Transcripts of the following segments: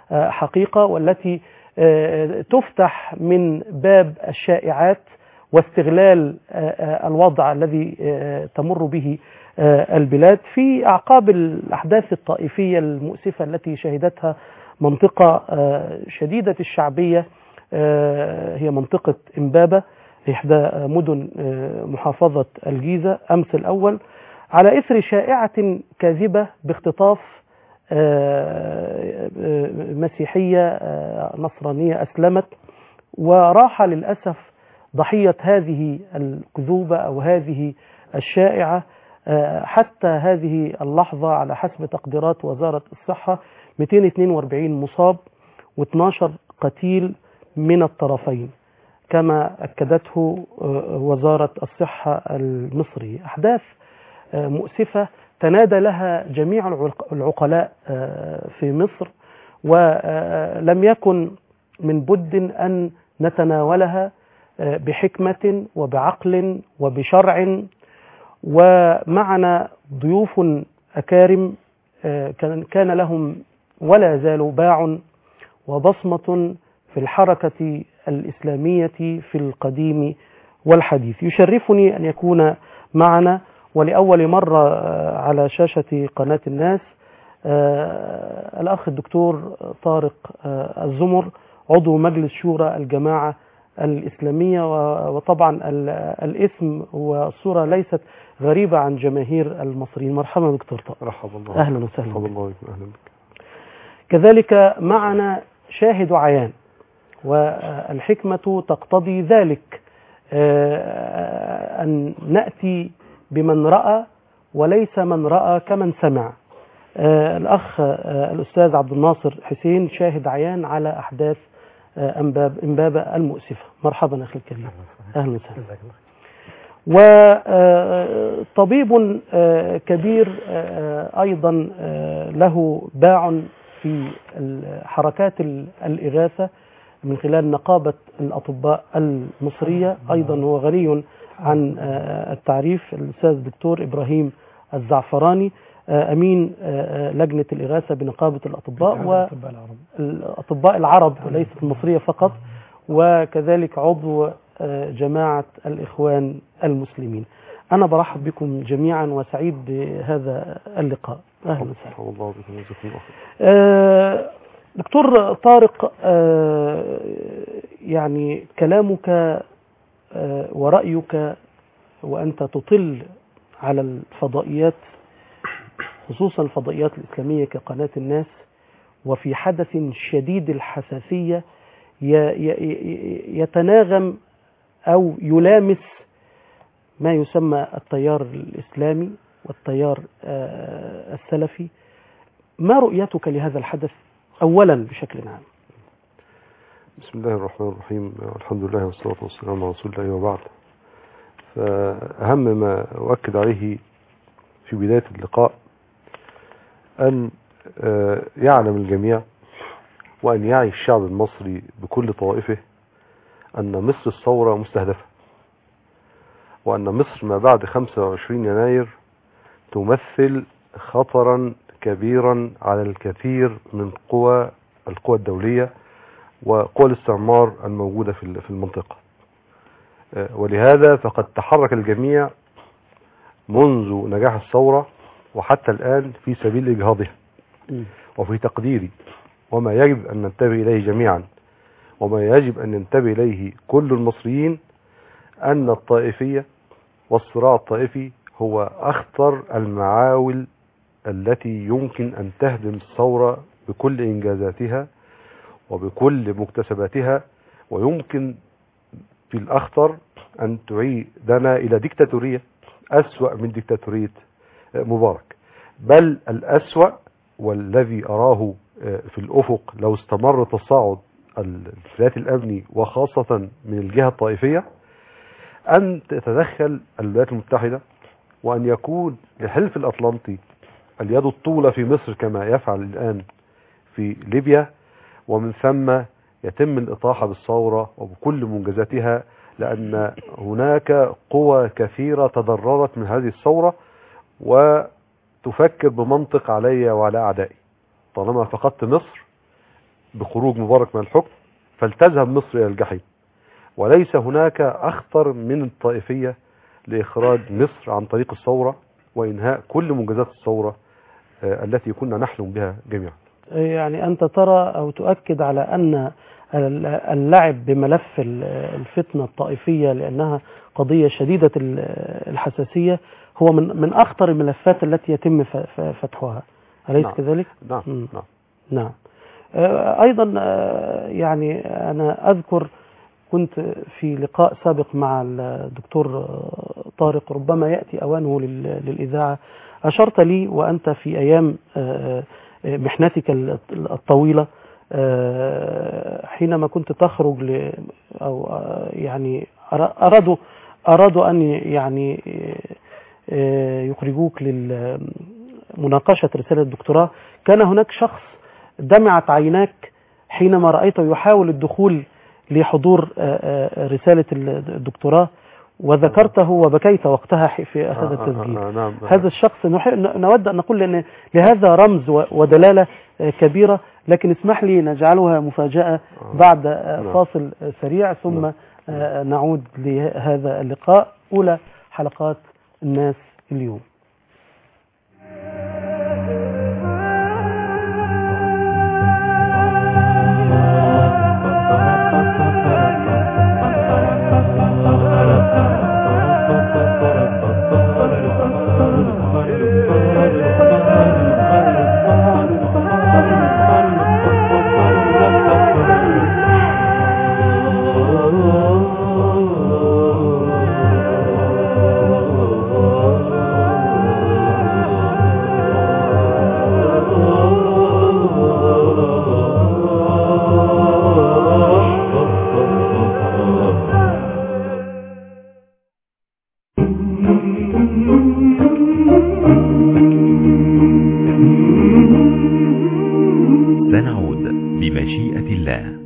آه، حقيقة والتي آه، تفتح من باب الشائعات واستغلال آه، آه، الوضع الذي آه، تمر به آه، البلاد في أعقاب الأحداث الطائفية المؤسفة التي شهدتها منطقة آه، شديدة الشعبية آه، هي منطقة إمبابة إحدى مدن آه، محافظة الجيزة أمس الأول على إثر شائعة كاذبة باختطاف آه، آه، مسيحية آه، نصرانية أسلمت وراح للأسف ضحية هذه الكذوبة أو هذه الشائعة آه، حتى هذه اللحظة على حسب تقديرات وزارة الصحة 242 مصاب و12 قتيل من الطرفين كما أكدته آه، وزارة الصحة المصرية أحداث آه، مؤسفة تنادى لها جميع العق- العقلاء آه، في مصر ولم يكن من بد أن نتناولها آه، بحكمة وبعقل وبشرع ومعنا ضيوف أكارم آه، كان كان لهم ولا زالوا باع وبصمة في الحركة الإسلامية في القديم والحديث يشرفني أن يكون معنا ولأول مرة آه، على شاشة قناة الناس آه، الأخ الدكتور طارق آه، الزمر عضو مجلس شورى الجماعة الإسلامية و- وطبعا ال- الاسم والصورة ليست غريبة عن جماهير المصريين مرحبا دكتور طارق مرحبا الله أهلا وسهلا مرحبا بك. الله بك اهلا بك كذلك معنا شاهد عيان والحكمة تقتضي ذلك آه، أن نأتي بمن رأى وليس من رأى كمن سمع آه، الأخ آه، الأستاذ عبد الناصر حسين شاهد عيان على أحداث آه، أنباب إمبابة المؤسفة مرحبا أخي الكريم أهلا وسهلا وطبيب كبير آه، أيضا آه، له باع في ال- حركات ال- الإغاثة من خلال نقابة الأطباء المصرية أيضا هو غني عن آه، التعريف الأستاذ الدكتور إبراهيم الزعفراني آه، أمين آه، آه، لجنة الإغاثة بنقابة الأطباء والأطباء العرب وليست المصرية فقط وكذلك عضو آه، جماعة الإخوان المسلمين أنا برحب بكم جميعا وسعيد بهذا اللقاء أهلا وسهلا مرحبا الله بكم وجزاكم الله خير آه، دكتور طارق آه، يعني كلامك آه، ورأيك وأنت تطل على الفضائيات خصوصا الفضائيات الإسلامية كقناة الناس وفي حدث شديد الحساسية ي- ي- ي- يتناغم أو يلامس ما يسمى التيار الإسلامي والتيار آه، السلفي ما رؤيتك لهذا الحدث أولا بشكل عام بسم الله الرحمن الرحيم الحمد لله والصلاة والسلام على رسول الله وبعد فأهم ما أؤكد عليه في بداية اللقاء أن آه، يعلم الجميع وأن يعي الشعب المصري بكل طوائفه أن مصر الثورة مستهدفة وأن مصر ما بعد 25 يناير تمثل خطرا كبيرا على الكثير من قوى القوى الدولية وقوى الاستعمار الموجودة في في المنطقة آه، ولهذا فقد تحرك الجميع منذ نجاح الثورة وحتى الآن في سبيل إجهاضها وفي تقديري وما يجب أن ننتبه إليه جميعا وما يجب أن ينتبه إليه كل المصريين أن الطائفية والصراع الطائفي هو أخطر المعاول التي يمكن أن تهدم الثورة بكل إنجازاتها وبكل مكتسباتها ويمكن في الأخطر أن تعيدنا إلى ديكتاتورية أسوأ من ديكتاتورية مبارك بل الأسوأ والذي أراه في الأفق لو استمر تصاعد الانفلات الأمني وخاصة من الجهة الطائفية أن تتدخل الولايات المتحدة وأن يكون الحلف الأطلنطي اليد الطولة في مصر كما يفعل الآن في ليبيا ومن ثم يتم الإطاحة بالثورة وبكل منجزاتها لأن هناك قوى كثيرة تضررت من هذه الثورة وتفكر بمنطق علي وعلى أعدائي طالما فقدت مصر بخروج مبارك من الحكم فلتذهب مصر إلى الجحيم وليس هناك أخطر من الطائفية لإخراج مصر عن طريق الثورة وإنهاء كل منجزات الثورة آه، التي كنا نحلم بها جميعا يعني أنت ترى أو تؤكد على أن ال- اللعب بملف ال- الفتنة الطائفية لأنها قضية شديدة ال- الحساسية هو من من أخطر الملفات التي يتم ف- ف- فتحها أليس نعم. كذلك؟ نعم مم. نعم نعم آه، أيضا آه، يعني أنا أذكر كنت في لقاء سابق مع الدكتور آه، طارق ربما يأتي أوانه لل- للإذاعة أشرت لي وأنت في أيام آه، آه، محنتك ال- الطويلة آه، حينما كنت تخرج ل أو آه، يعني أرا- أرادوا أرادوا أن يعني آه، آه، يخرجوك لمناقشة رسالة الدكتوراه كان هناك شخص دمعت عيناك حينما رأيته يحاول الدخول لحضور آه، آه، رسالة الدكتوراه وذكرته وبكيت وقتها ح- في هذا آه، آه، التسجيل آه، نعم هذا الشخص نح- نود أن نقول أن لهذا رمز و- ودلالة آه، كبيرة لكن اسمح لي نجعلها مفاجأة آه. بعد آه، نعم. فاصل آه، سريع ثم نعم. آه، نعود لهذا اللقاء أولى حلقات الناس اليوم سنعود بمشيئة الله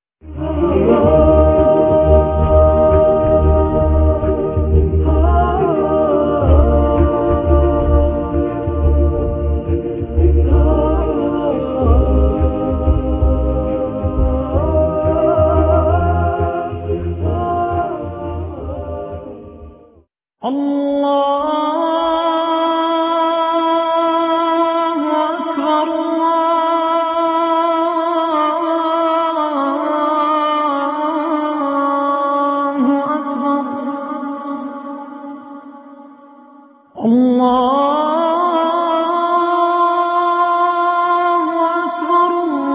الله أكبر الله أكبر الله أكبر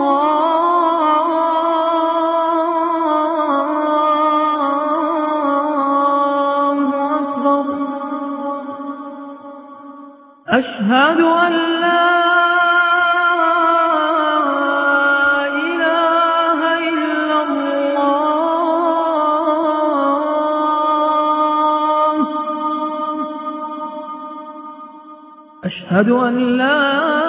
الله أكبر أشهد أن لا إله إلا الله أشهد أن لا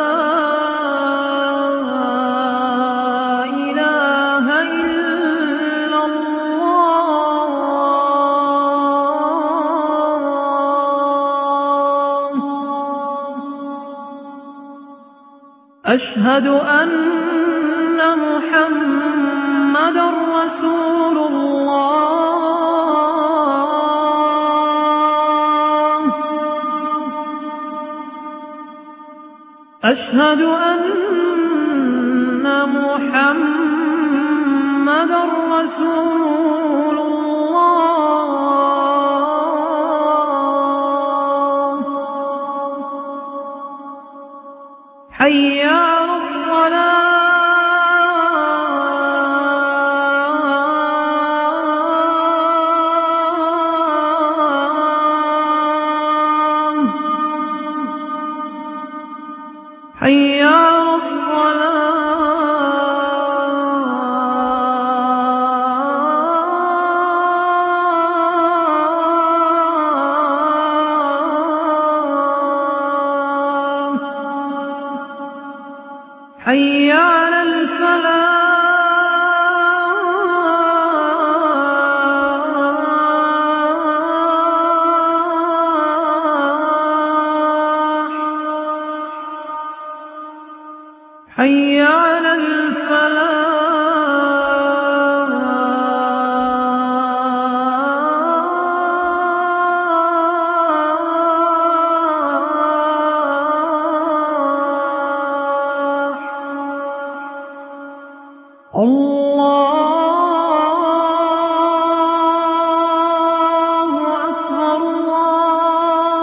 إله إلا الله أشهد أن محمد رسول الله أشهد أن محمد رسول الله حي على الصلاة حي على الصلاة الله أكبر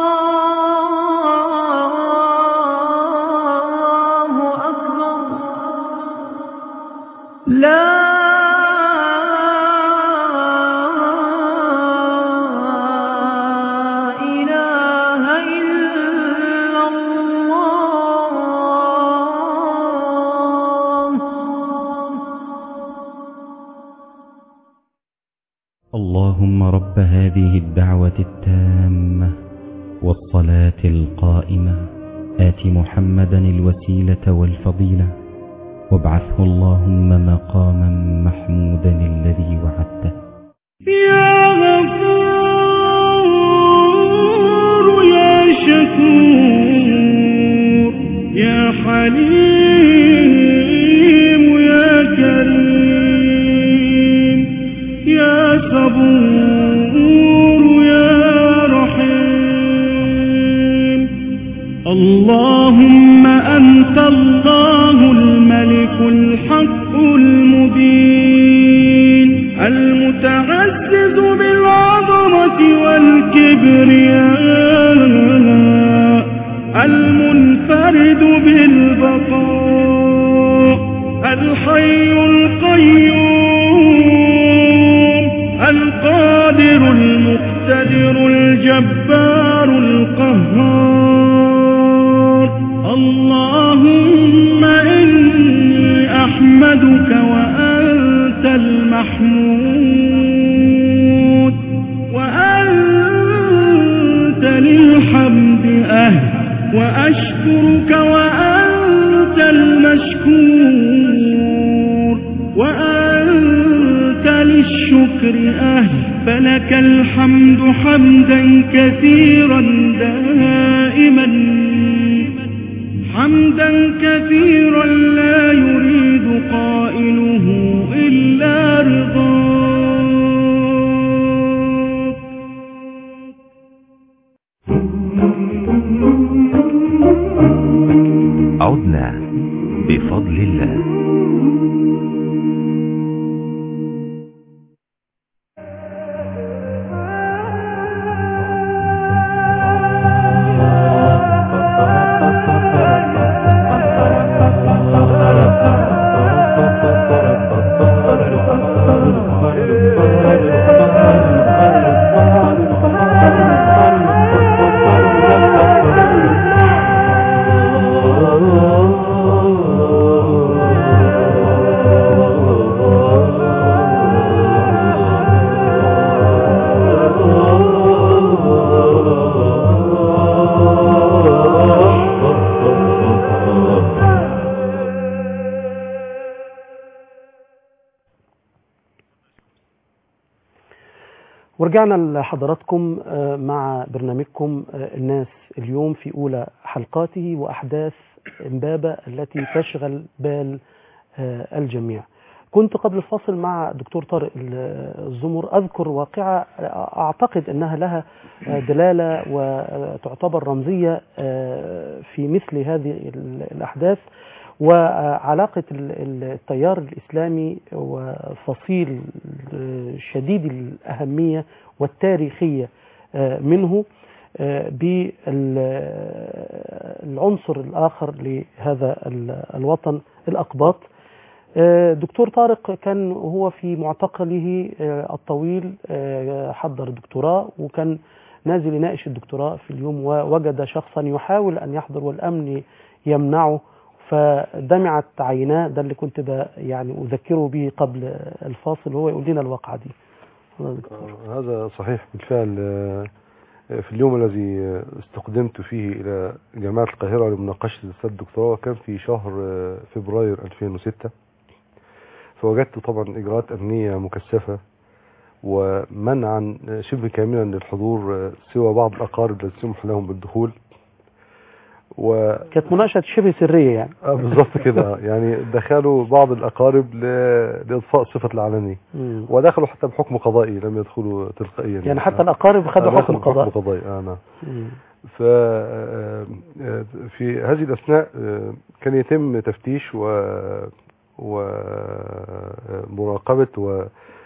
الله أكبر لا إله إلا الله اللهم رب هذه الدعوة التامة والصلاة القائمة آت محمدا الوسيلة والفضيلة وابعثه اللهم مقاما محمودا الذي وعدته يا غفور يا شكور يا حليم يا كريم يا صبور يا رحيم اللهم أنت الله الملك الحق المبين المتعزز بالعظمة والكبرياء المنفرد بالبقاء الحي القيوم القادر المقتدر الجبار القهار اللهم إني أحمدك وأنت المحمود وأنت للحمد أهل وأشكرك وأنت المشكور وأنت للشكر أهل فلك الحمد حمدا كثيرا دائما حمدا كثيرا لا يريد قائله إلا رضاك عدنا بفضل الله ورجعنا لحضراتكم آه، مع برنامجكم آه، الناس اليوم في أولى حلقاته وأحداث إمبابة التي تشغل بال آه، الجميع كنت قبل الفاصل مع دكتور طارق الزمر أذكر واقعة أعتقد أنها لها آه، دلالة وتعتبر رمزية آه، في مثل هذه ال- الأحداث وعلاقة ال- ال- التيار الإسلامي وفصيل آه، شديد الأهمية والتاريخية آه، منه آه، بالعنصر الآخر لهذا ال- الوطن الأقباط آه، دكتور طارق كان هو في معتقله آه، الطويل آه، حضر دكتوراه وكان نازل يناقش الدكتوراه في اليوم ووجد شخصا يحاول أن يحضر والأمن يمنعه فدمعت عيناه ده اللي كنت ب- يعني أذكره به قبل الفاصل هو يقول لنا الواقعة دي اتفضل يا دكتور. آه، هذا صحيح بالفعل آه، في اليوم الذي آه، استقدمت فيه إلى جامعة القاهرة لمناقشة رسالة الدكتوراه كان في شهر آه، فبراير 2006 فوجدت طبعا إجراءات أمنية مكثفة ومنعا آه، شبه كاملا للحضور آه، سوى بعض الأقارب الذين سمح لهم بالدخول و كانت مناقشة شبه سرية يعني آه بالظبط كده يعني دخلوا بعض الأقارب ل- لإضفاء صفة العلنية مم. ودخلوا حتى بحكم قضائي لم يدخلوا تلقائيا يعني حتى الأقارب خدوا آه، حكم دخلوا قضاء حكم قضائي آه نعم مم. ف آه، آه، في هذه الأثناء آه، كان يتم تفتيش و و ومراقبة و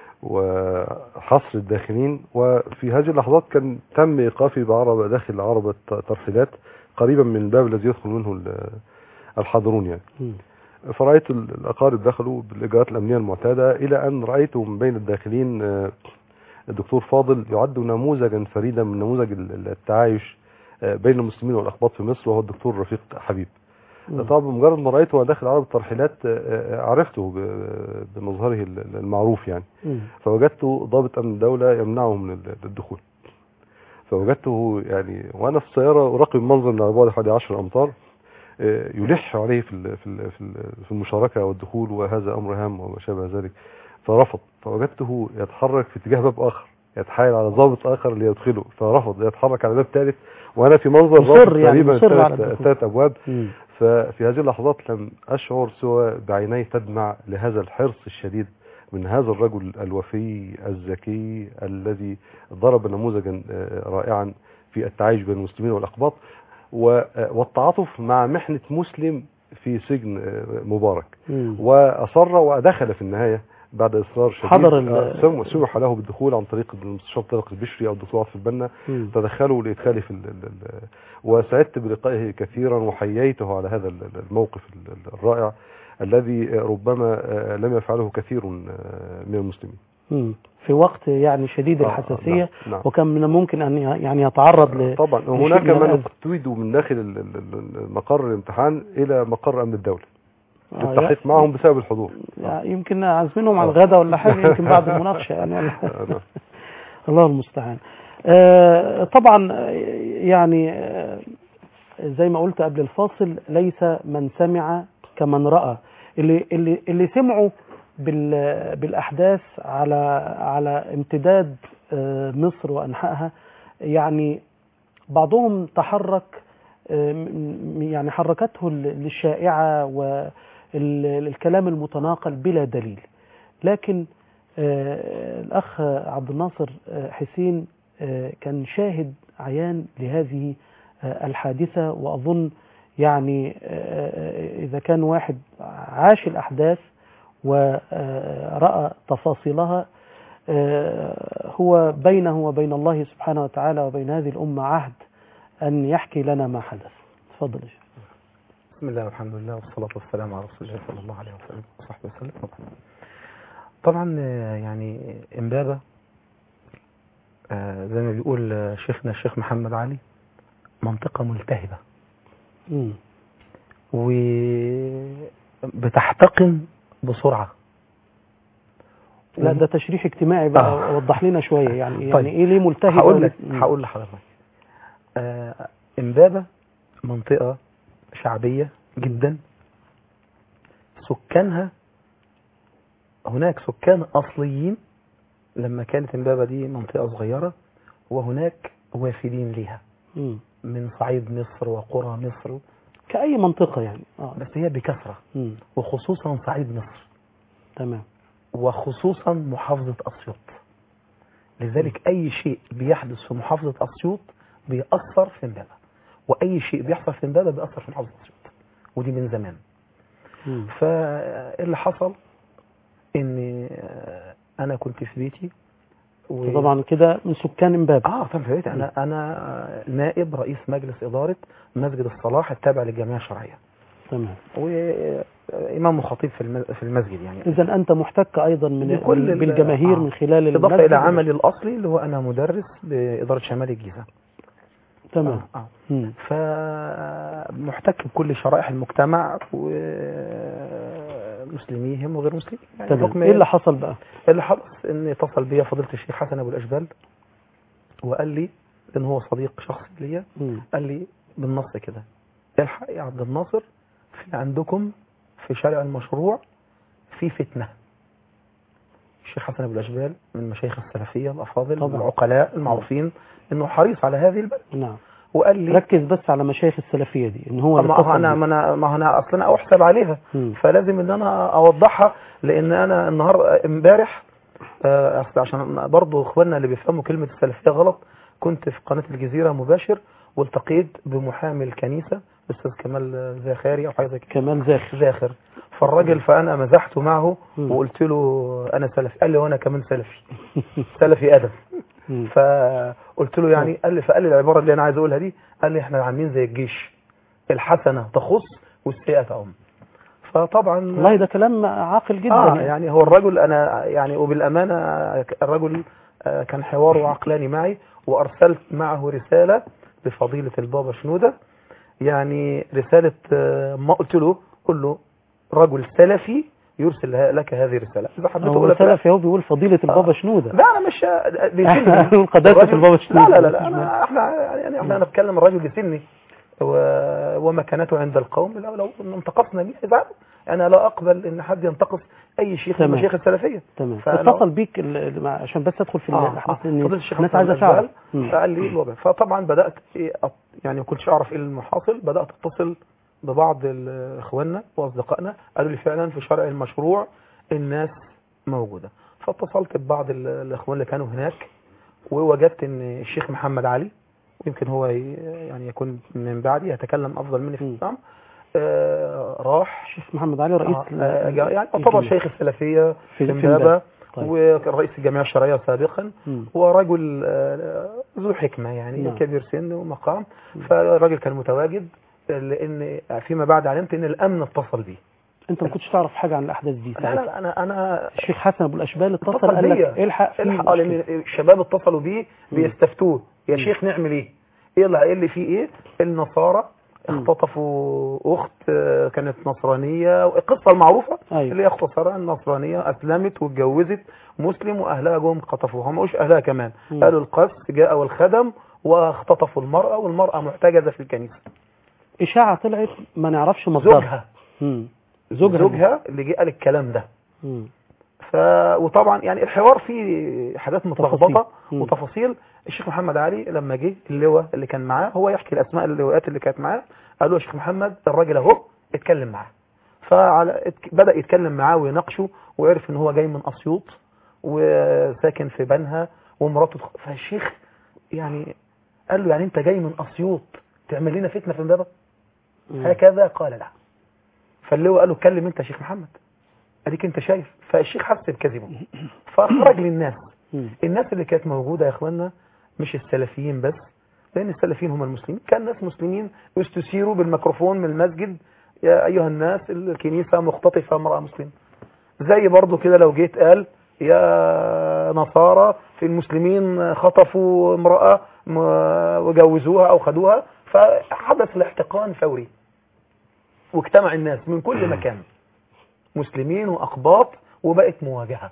وحصر الداخلين وفي هذه اللحظات كان تم إيقافي بعربة داخل عربة ترحيلات قريبا من الباب الذي يدخل منه ال- الحاضرون يعني مم. فرأيت ال- الأقارب دخلوا بالإجراءات الأمنية المعتادة إلى أن رأيت من بين الداخلين آه، الدكتور فاضل يعد نموذجا فريدا من نموذج ال- التعايش آه، بين المسلمين والأقباط في مصر وهو الدكتور رفيق حبيب مم. طبعا بمجرد ما رأيته وأنا داخل عرب الترحيلات آه، آه، عرفته ب- بمظهره ال- المعروف يعني مم. فوجدته ضابط امن الدوله يمنعه من ال- الدخول فوجدته يعني وانا في السياره اراقب المنظر من على بعد حوالي 10 امتار آه، يلح عليه في ال- في ال- في ال- في المشاركه والدخول وهذا امر هام وما شابه ذلك فرفض فوجدته يتحرك في اتجاه باب اخر يتحايل على ضابط اخر ليدخله فرفض يتحرك على باب ثالث وانا في منظر مصر ضابط يعني، تقريبا مصر على ثلاث الدخول. ثلاث ابواب مم. ففي هذه اللحظات لم أشعر سوى بعيني تدمع لهذا الحرص الشديد من هذا الرجل الوفي الذكي الذي ضرب نموذجا آه، رائعا في التعايش بين المسلمين والأقباط و- آه، والتعاطف مع محنة مسلم في سجن آه، مبارك مم. وأصر ودخل في النهاية بعد إصرار شديد حضر ال- آه، سم- سمح له بالدخول عن طريق المستشار طارق البشري أو الدكتور عاطف البنا مم. تدخلوا لإدخاله في ال ال ال وسعدت بلقائه كثيرا وحييته على هذا ال- ال- الموقف ال- ال- الرائع الذي ربما آه، لم يفعله كثير آه، من المسلمين مم. في وقت يعني شديد آه، الحساسية نعم، نعم. وكان من الممكن أن ي- يعني يتعرض ل طبعا لشيء هناك من من الأذى. اقتويدوا من داخل ال- ال- ال- مقر الامتحان إلى مقر أمن الدولة آه، للتحقيق معهم بسبب الحضور يعني يمكن عازمينهم على آه. الغداء ولا حاجة يمكن بعد المناقشة يعني ولا حاجة. آه، نعم. الله المستعان آه، طبعا آه، يعني آه، زي ما قلت قبل الفاصل ليس من سمع كمن رأى اللي اللي اللي سمعوا بال- بالاحداث على على امتداد آه، مصر وانحائها يعني بعضهم تحرك آه، م- يعني حركته ال- الشائعه والكلام المتناقل بلا دليل لكن آه، الأخ عبد الناصر آه، حسين آه، كان شاهد عيان لهذه آه، الحادثة وأظن يعني آه، آه، إذا كان واحد عاش الأحداث ورأى تفاصيلها آه، هو بينه وبين الله سبحانه وتعالى وبين هذه الأمة عهد أن يحكي لنا ما حدث تفضل يا شيخ. بسم الله والحمد لله والصلاة والسلام على رسول الله صلى الله عليه وسلم وصحبه وسلم وبعد. طبعا آه، يعني امبابة آه، زي ما بيقول آه، شيخنا الشيخ محمد علي منطقة ملتهبة مم. وبتحتقن بسرعة لا ده تشريح اجتماعي بقى آه. وضح لنا شوية يعني طيب. يعني ايه ليه ملتهب هقول لك مم. هقول لحضرتك آه، امبابة منطقة شعبية جدا سكانها هناك سكان أصليين لما كانت امبابة دي منطقة صغيرة وهناك وافدين ليها مم. من صعيد مصر وقرى مصر كأي منطقة يعني اه بس هي بكثرة مم. وخصوصا صعيد مصر تمام وخصوصا محافظة أسيوط لذلك أي شيء بيحدث في محافظة أسيوط بيأثر في امبابة وأي شيء بيحصل في امبابة بيأثر في محافظة أسيوط ودي من زمان مم. فاللي حصل ان آه، انا كنت في بيتي و... طبعا كده من سكان امبابة اه طبعا في بيتي انا انا آه، نائب رئيس مجلس اداره مسجد الصلاح التابع للجمعيه الشرعيه تمام وامام وخطيب في الم- في المسجد يعني اذا انت محتك ايضا من بكل ال- بالجماهير آه. من خلال اضافه المسجد. الى عملي الاصلي اللي هو انا مدرس باداره شمال الجيزه تمام آه. آه. مم. فمحتك بكل شرائح المجتمع ومسلميهم وغير مسلمين يعني تمام بحكم ايه اللي حصل بقى اللي حدث ان اتصل بيا فضيله الشيخ حسن ابو الاشبال وقال لي ان هو صديق شخصي ليا مم. قال لي بالنص كده الحق يا عبد الناصر في عندكم في شارع المشروع في فتنه الشيخ حسن ابو الاشبال من مشايخ السلفيه الافاضل طبعا. العقلاء المعروفين انه حريص على هذه البلد نعم وقال لي ركز بس على مشايخ السلفية دي ان هو اللي ما هو اتصل انا بيك. ما انا ما انا اصلا انا احسب عليها مم. فلازم ان انا اوضحها لان انا النهار امبارح آه، اصل عشان برضه اخواننا اللي بيفهموا كلمه السلفيه غلط كنت في قناه الجزيره مباشر والتقيت بمحامي الكنيسه الاستاذ كمال زاخاري او حاجه زي كده كمال زاخر زاخر فالراجل فانا مزحت معه مم. وقلت له انا سلفي قال لي وانا كمان سلفي سلفي ادب مم. فقلت له يعني قال لي فقال لي العباره اللي انا عايز اقولها دي قال لي احنا عاملين زي الجيش الحسنه تخص والسيئه تعم فطبعا والله ده كلام عاقل جدا اه يعني. يعني هو الرجل انا يعني وبالامانه الرجل آه، كان حواره عقلاني معي وارسلت معه رساله لفضيله البابا شنوده يعني رساله آه، ما قلت له قل له رجل سلفي يرسل ه- لك هذه الرساله اذا حبيت هو اقولها في سلفي هو بيقول فضيلة البابا شنودة لا انا مش دي إحنا سني. نقول قداسة الراجل- البابا شنودة. لا لا لا انا احنا يعني احنا نتكلم الرجل بسني و- ومكانته عند القوم لو لو انتقصنا منه يزعل انا لا اقبل ان حد ينتقص اي شيخ من تمام. المشايخ السلفيه تمام فلو- اتصل بيك ال- ال- مع- عشان بس ادخل في آه، الاحداث آه. ان فضيلة الشيخ الناس محمد عايزه تعرف الأجبال مم. فقال لي الوضع فطبعا بدات إيه أط- يعني ما كنتش اعرف ايه المحاصل بدات اتصل ببعض ال- اخواننا واصدقائنا قالوا لي فعلا في شرع المشروع الناس موجوده فاتصلت ببعض ال- الاخوان اللي كانوا هناك ووجدت ان الشيخ محمد علي ويمكن هو ي- يعني يكون من بعدي يتكلم افضل مني في م. الاسلام آه راح الشيخ محمد علي رئيس آه، ال- آه، يعني يعتبر الجميع. شيخ السلفيه في- في في امبابه إمبابة. طيب. وكان رئيس الجمعيه الشرعيه سابقا مم. هو رجل آه، ذو حكمة يعني نعم. كبير سن ومقام فالراجل كان متواجد لان فيما بعد علمت ان الامن اتصل بيه انت ما كنتش تعرف حاجه عن الاحداث دي لا ساعتها لا انا انا الشيخ حسن ابو الاشبال اتصل اتصل قال لك بيا. الحق في الحق آه، مشكلة. لان الشباب اتصلوا بيه مم. بيستفتوه يا مم. شيخ نعمل ايه؟ ايه اللي اللي فيه ايه؟ النصارى مم. اختطفوا اخت آه، كانت نصرانيه القصه المعروفه أيوة. اللي هي اختصارها النصرانيه اسلمت واتجوزت مسلم واهلها جم خطفوها ما قالوش اهلها كمان مم. قالوا القس جاء والخدم واختطفوا المراه والمراه محتجزه في الكنيسه اشاعه طلعت ما نعرفش مصدرها زوجها مم. زوجها زوجها اللي جه قال الكلام ده مم. ف وطبعا يعني الحوار فيه حاجات متلخبطه تفاصيل. مم. وتفاصيل الشيخ محمد علي لما جه اللواء اللي كان معاه هو يحكي الاسماء اللواءات اللي كانت معاه قال له يا شيخ محمد الراجل اهو اتكلم معاه فعلى اتك- بدا يتكلم معاه ويناقشه وعرف ان هو جاي من اسيوط وساكن في بنها ومراته تخ- فالشيخ يعني قال له يعني انت جاي من اسيوط تعمل لنا فتنه في امبابه مم. هكذا قال لا فاللواء قال له اتكلم انت يا شيخ محمد اديك انت شايف فالشيخ حس بكذبه فخرج للناس مم. الناس اللي كانت موجودة يا اخوانا مش السلفيين بس لان السلفيين هم المسلمين كان ناس مسلمين يستثيروا بالميكروفون من المسجد يا ايها الناس الكنيسة مختطفة امرأة مسلمة زي برضو كده لو جيت قال يا نصارى في المسلمين خطفوا امرأة م- وجوزوها او خدوها فحدث الاحتقان فوري واجتمع الناس من كل مكان مسلمين واقباط وبقت مواجهة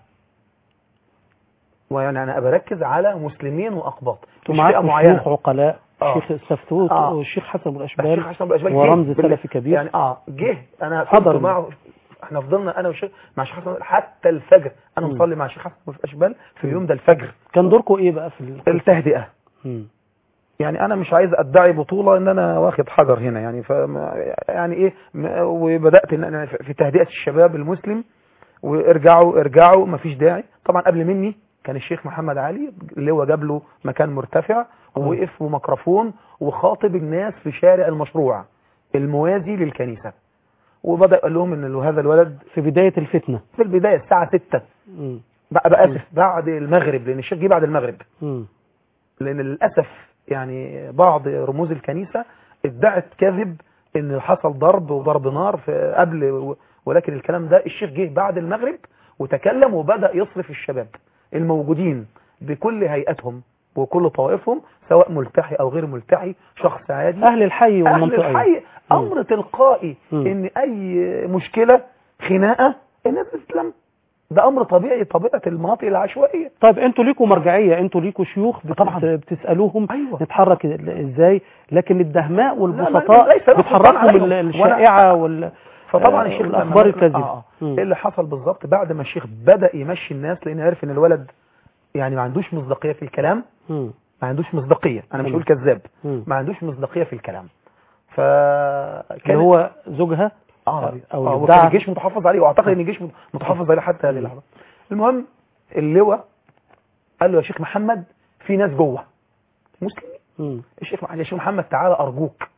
ويعني انا بركز على مسلمين واقباط مش فئه ومعاكم معينه شيوخ عقلاء آه. الشيخ السفتوت آه. والشيخ حسن ابو الشيخ الاشبال حسن بالاشبال جه ورمز بال- سلفي كبير يعني اه جه انا حضر كنت معه احنا فضلنا انا والشيخ مع الشيخ حسن حتى الفجر انا مم. مصلي مع الشيخ حسن في الاشبال في اليوم ده الفجر كان دوركم ايه بقى في ال... التهدئه مم. يعني انا مش عايز ادعي بطوله ان انا واخد حجر هنا يعني ف يعني ايه م- وبدات ان انا في تهدئه الشباب المسلم وارجعوا ارجعوا مفيش داعي طبعا قبل مني كان الشيخ محمد علي اللي هو جاب له مكان مرتفع ووقف وميكروفون وخاطب الناس في شارع المشروع الموازي للكنيسه وبدا قال لهم ان هذا الولد في بدايه الفتنه في البدايه الساعه 6 مم. بقى بقى اسف بعد المغرب لان الشيخ جه بعد المغرب مم. لان للاسف يعني بعض رموز الكنيسه ادعت كذب ان حصل ضرب وضرب نار في قبل ولكن الكلام ده الشيخ جه بعد المغرب وتكلم وبدا يصرف الشباب الموجودين بكل هيئتهم وكل طوائفهم سواء ملتحي او غير ملتحي شخص عادي اهل الحي اهل والمنطقه الحي امر تلقائي مم. ان اي مشكله خناقه الناس تسلم ده امر طبيعي طبيعه المناطق العشوائيه طيب انتوا ليكوا مرجعيه انتوا ليكوا شيوخ بت- طبعاً. بتسالوهم أيوة. نتحرك ازاي لكن الدهماء لا، والبسطاء ليس له سلطان بتحركهم عليهم. ال- وأنا- الشائعه وال فطبعا آه، الشيخ لما والاخبار نزل- الكاذبه آه. مم. ايه اللي حصل بالظبط بعد ما الشيخ بدا يمشي الناس لان عرف ان الولد يعني ما عندوش مصداقيه في الكلام مم. ما عندوش مصداقيه انا مش تمام. بقول كذاب مم. ما عندوش مصداقيه في الكلام ف اللي هو زوجها اه أو اه يدعى- وكان الجيش متحفظ عليه واعتقد ان الجيش متحفظ عليه حتى هذه اللحظه المهم اللواء قال له يا شيخ محمد في ناس جوه مسلمين مم. الشيخ يا شيخ محمد تعالى ارجوك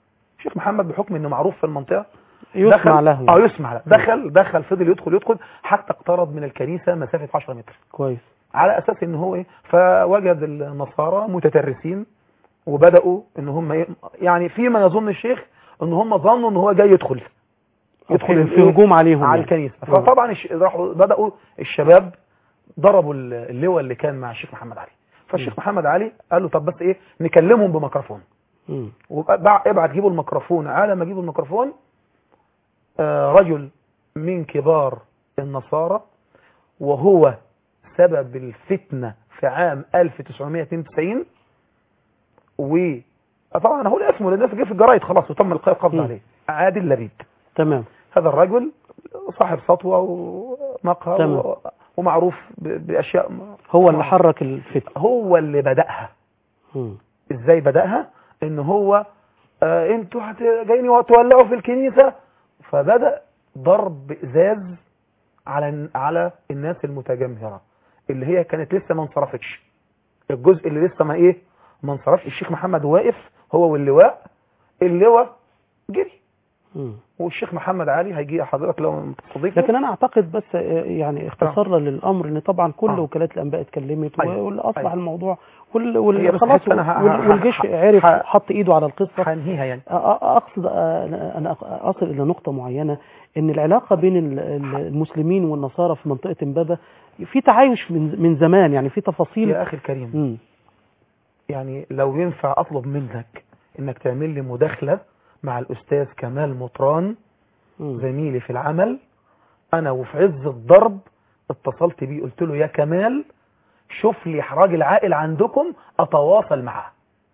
الشيخ محمد بحكم انه معروف في المنطقه يسمع دخل له اه يسمع له دخل دخل فضل يدخل يدخل حتى اقترب من الكنيسه مسافه 10 متر كويس على اساس ان هو ايه فوجد النصارى متترسين وبداوا ان هم إيه؟ يعني فيما يظن الشيخ ان هم ظنوا ان هو جاي يدخل يدخل في الإيه؟ هجوم عليهم على يعني. الكنيسه آه. فطبعا الش- راحوا بداوا الشباب ضربوا ال- اللواء اللي كان مع الشيخ محمد علي فالشيخ محمد علي قال له طب بس ايه نكلمهم بميكروفون مم. وابعت جيبوا الميكروفون على ما جيبوا الميكروفون آه، رجل من كبار النصارى وهو سبب الفتنة في عام 1992 وطبعا انا هقول اسمه لان ده جه في الجرايد خلاص وتم القاء القبض مم. عليه عادل لبيب تمام هذا الرجل صاحب سطوة ومقهى تمام. و- ومعروف ب- بأشياء هو اللي حرك الفتنة هو اللي بدأها مم. ازاي بدأها ان هو آه انتوا هت- جايين تولعوا في الكنيسة فبدأ ضرب ازاز على على الناس المتجمهرة اللي هي كانت لسه ما انصرفتش الجزء اللي لسه ما ايه ما انصرفش الشيخ محمد واقف هو واللواء اللواء جري مم. والشيخ محمد علي هيجي حضرتك لو تستضيفه لكن انا اعتقد بس آه، يعني اختصارا للامر ان طبعا كل آه. وكالات الانباء اتكلمت أيوة. واصبح أيوة. الموضوع وال هي وال بس خلاص حتى أنا ه- وال- ه- والجيش ه- عرف ه- حط ايده على القصه هنهيها يعني أ- أ- اقصد آه، انا اصل الى نقطه معينه ان العلاقه بين ال- ال- المسلمين والنصارى في منطقه امبابه في تعايش من من زمان يعني في تفاصيل يا اخي الكريم مم. يعني لو ينفع اطلب منك انك تعمل لي مداخلة مع الاستاذ كمال مطران مم. زميلي في العمل انا وفي عز الضرب اتصلت بيه قلت له يا كمال شوف لي راجل عاقل عندكم اتواصل معاه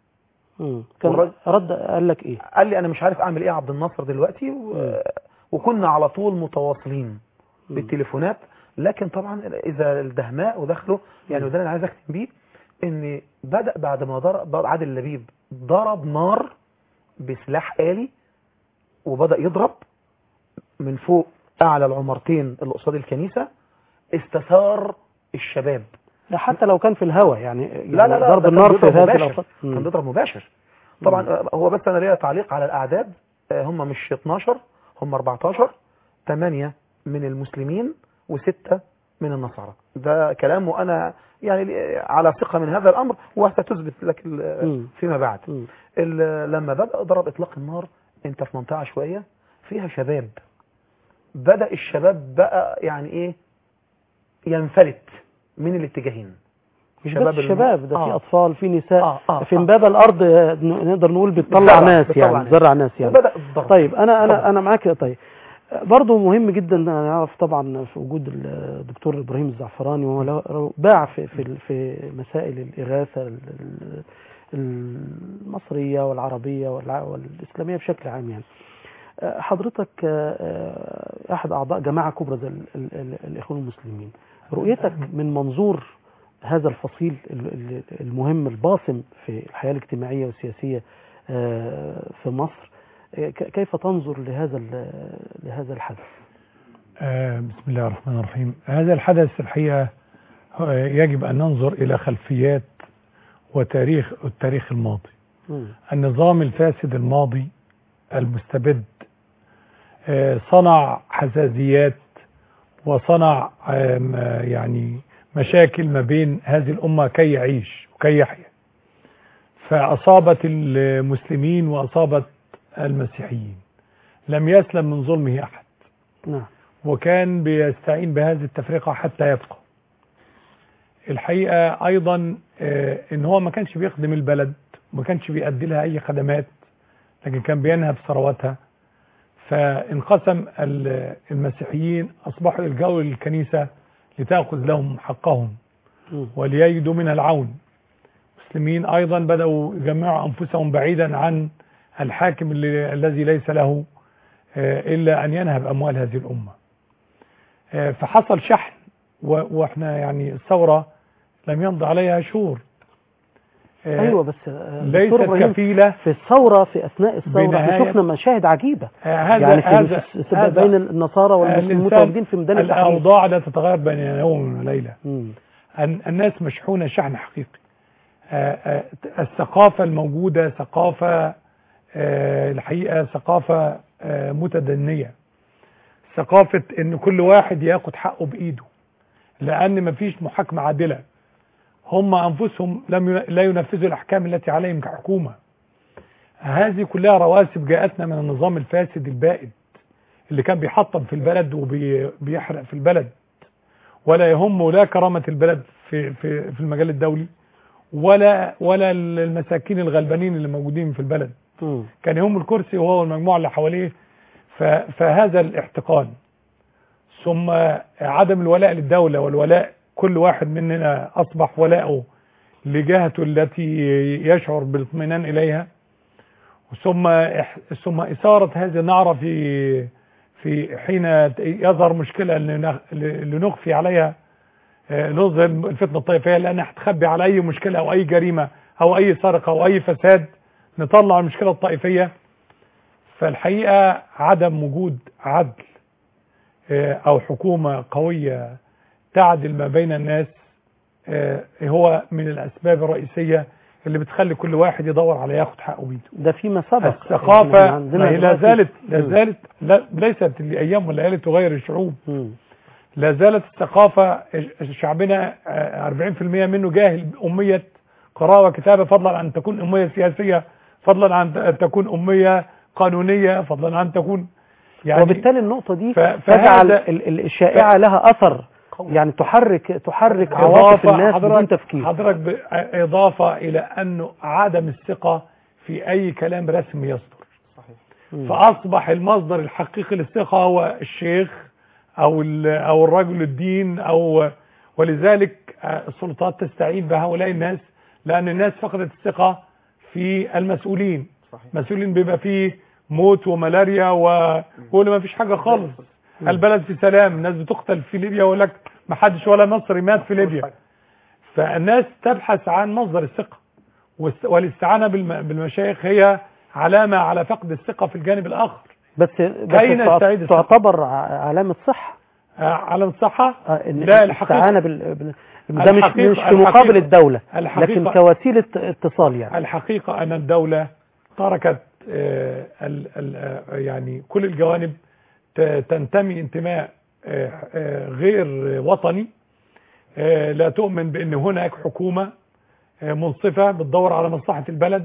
مم. كان والراجل- رد قال لك ايه قال لي انا مش عارف اعمل ايه يا عبد الناصر دلوقتي و... مم. وكنا على طول متواصلين مم. بالتليفونات لكن طبعا اذا الدهماء ودخلوا يعني وده اللي انا عايز اختم بيه ان بدا بعد ما ضرب عادل لبيب ضرب نار بسلاح آلي وبدا يضرب من فوق اعلى العمارتين اللي قصاد الكنيسه استثار الشباب ده حتى لو كان في الهواء يعني لا لا لا ضرب ده كان النار في بيضرب هذه مباشر. الاوقات كان مم. بيضرب مباشر طبعا آه، هو بس انا ليا تعليق على الاعداد آه، هم مش 12 هم 14 8 من المسلمين وستة من النصارى ده كلام وانا يعني لي- على ثقه من هذا الامر وستثبت لك ال- مم. فيما بعد مم. ال- لما بدا ضرب اطلاق النار انت في منطقه عشوائيه فيها شباب بدا الشباب بقى يعني ايه ينفلت من الاتجاهين مش شباب بس الم- شباب ده في آه. اطفال في نساء آه، آه، في آه. امبابه الارض آه، ن- نقدر نقول بتطلع بتطلع- ناس بتطلع يعني ناس. بتزرع ناس يعني وبدا الضرب طيب انا اتفضل. انا انا معاك يا طيب برضه مهم جدا ان نعرف طبعا في وجود الدكتور ابراهيم الزعفراني وهو له- باع في في في مسائل الاغاثه ال- ال- المصريه والعربيه والع- والاسلاميه بشكل عام يعني آه، حضرتك آه، آه، احد اعضاء جماعه كبرى زي ال- ال- ال- الاخوان المسلمين رؤيتك من منظور هذا الفصيل ال- ال- المهم الباصم في الحياه الاجتماعيه والسياسيه آه، في مصر آه، ك- كيف تنظر لهذا ال- لهذا الحدث؟ آه، بسم الله الرحمن الرحيم هذا الحدث الحقيقة هو يجب أن ننظر إلى خلفيات وتاريخ التاريخ الماضي مم. النظام الفاسد الماضي المستبد آه، صنع حساسيات وصنع آم، آه، يعني مشاكل ما بين هذه الأمة كي يعيش وكي يحيا فأصابت المسلمين وأصابت المسيحيين لم يسلم من ظلمه أحد نعم وكان بيستعين بهذه التفرقة حتى يبقى الحقيقة أيضا آه، إن هو ما كانش بيخدم البلد ما كانش بيأدي لها أي خدمات لكن كان بينهب ثرواتها فانقسم ال- المسيحيين أصبحوا يلجأوا للكنيسة لتأخذ لهم حقهم مم. وليجدوا من العون المسلمين أيضا بدأوا يجمعوا أنفسهم بعيدا عن الحاكم اللي الذي ليس له آه، إلا أن ينهب أموال هذه الأمة آه، فحصل شحن و- وإحنا يعني الثورة لم يمضي عليها شهور آه، ايوه بس آه، دكتور ليست إبراهيم، كفيلة في الثوره في اثناء الثوره بنهاية- شفنا مشاهد عجيبه آه، هذا يعني في هذا في- في- هذا بين النصارى والمسلمين الإنسان متواجدين في ميدان التحرير الأوضاع لا تتغير بين يوم وليلة مم. أن الناس مشحونة شحن حقيقي آه، آه، الثقافة الموجودة ثقافة آه، الحقيقة ثقافة آه، متدنية ثقافة ان كل واحد ياخد حقه بايده لان مفيش محاكمة عادلة هم انفسهم لم ين- لا ينفذوا الاحكام التي عليهم كحكومة هذه كلها رواسب جاءتنا من النظام الفاسد البائد اللي كان بيحطم في البلد وبيحرق في البلد ولا يهمه لا كرامة البلد في في في المجال الدولي ولا ولا المساكين الغلبانين اللي موجودين في البلد مم. كان يهم الكرسي وهو والمجموعة اللي حواليه ف- فهذا الاحتقان ثم عدم الولاء للدولة والولاء كل واحد مننا أصبح ولاؤه لجهته التي يشعر بالاطمئنان إليها ثم إح- ثم إثارة هذه النعرة في في حين يظهر مشكلة لنخ- لنخفي عليها آه، نظهر الفتنة الطائفية لأنها هتخبي على أي مشكلة أو أي جريمة أو أي سرقة أو أي فساد نطلع المشكلة الطائفية فالحقيقة عدم وجود عدل آه، أو حكومة قوية تعدل ما بين الناس آه، هو من الأسباب الرئيسية اللي بتخلي كل واحد يدور على ياخد حقه بيده ده فيما سبق الثقافة إحنا عندنا ما هي لا دلوقتي- زالت لا مم. زالت لا ليست لأيام وليالي تغير الشعوب مم. لا زالت الثقافة شعبنا آه، 40% منه جاهل أمية قراءة وكتابة فضلا عن تكون أمية سياسية فضلا عن أن تكون أمية قانونية فضلا عن تكون يعني وبالتالي النقطة دي ف- تجعل فهذا- ال- ال- الشائعة لها أثر يعني تحرك تحرك عواطف إضافة الناس بدون حضرتك تفكير حضرتك ب- إضافة إلى أنه عدم الثقة في أي كلام رسمي يصدر مم. فأصبح المصدر الحقيقي للثقة هو الشيخ أو ال- أو الرجل الدين أو ولذلك آه، السلطات تستعين بهؤلاء الناس لأن الناس فقدت الثقة في المسؤولين مسؤولين بيبقى فيه موت وملاريا ويقول ما فيش حاجة خالص البلد في سلام الناس بتقتل في ليبيا يقول لك ما حدش ولا مصري مات في ليبيا فالناس تبحث عن مصدر الثقة والس- والاستعانة بالم- بالمشايخ هي علامة على فقد الثقة في الجانب الآخر بس, كي بس نستعيد الثقة. تعتبر ع- علامة صحة آه، على الصحة آه، إن لا، الاستعانة الحقيقة- بال... بال... ده مش الحقيقة- مش في الحقيقة- مقابل الدولة الحقيقة- لكن كوسيلة اتصال يعني الحقيقة أن الدولة تركت آه، ال- ال- آه، يعني كل الجوانب ت- تنتمي انتماء آه، آه، غير وطني آه، لا تؤمن بأن هناك حكومة آه، منصفة بتدور على مصلحة البلد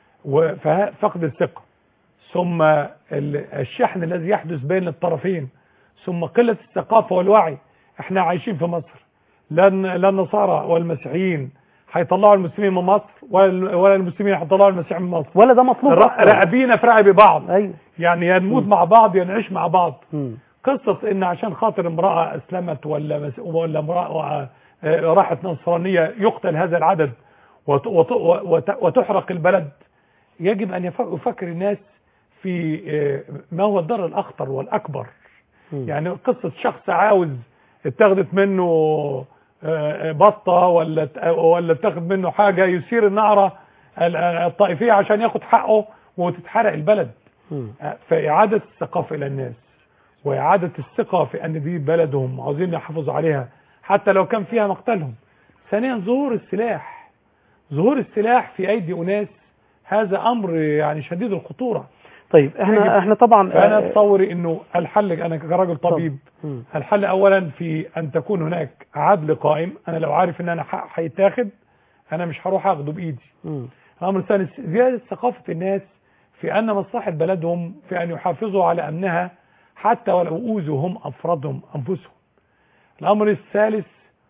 وفقد الثقة ثم ال- الشحن الذي يحدث بين الطرفين ثم قلة الثقافة والوعي احنا عايشين في مصر لا الن- لا النصارى والمسيحيين هيطلعوا المسلمين من مصر ولا ولا المسلمين هيطلعوا المسيحيين من مصر ولا ده مطلوب ر- أصلاً. راقبين في رقب بعض أيوه يعني يا نموت مع بعض يا نعيش مع بعض مم. قصة ان عشان خاطر امرأة اسلمت ولا مس... ولا امرأة آه، راحت نصرانية يقتل هذا العدد وت... وت... وت... وتحرق البلد يجب ان يف- يفكر الناس في آه، ما هو الضرر الاخطر والاكبر مم. يعني قصة شخص عاوز اتخذت منه آه، آه، بطة ولا ت- ولا اتخذ منه حاجة يثير النعرة ال- الطائفية عشان ياخد حقه وتتحرق البلد مم. فإعادة الثقافة إلى الناس وإعادة الثقة في أن دي بلدهم عاوزين يحافظوا عليها حتى لو كان فيها مقتلهم ثانيا ظهور السلاح ظهور السلاح في أيدي أناس هذا أمر يعني شديد الخطورة طيب يجب- احنا احنا طبعا فأنا آه، أتصور أنه الحل أنا كرجل طبيب مم. الحل أولا في أن تكون هناك عدل قائم أنا لو عارف أن أنا حق هيتاخد أنا مش هروح أخده بإيدي مم. الأمر الثاني زيادة ثقافة الناس في أن مصلحة بلدهم في أن يحافظوا على أمنها حتى ولو أوذوا هم أفرادهم أنفسهم الأمر الثالث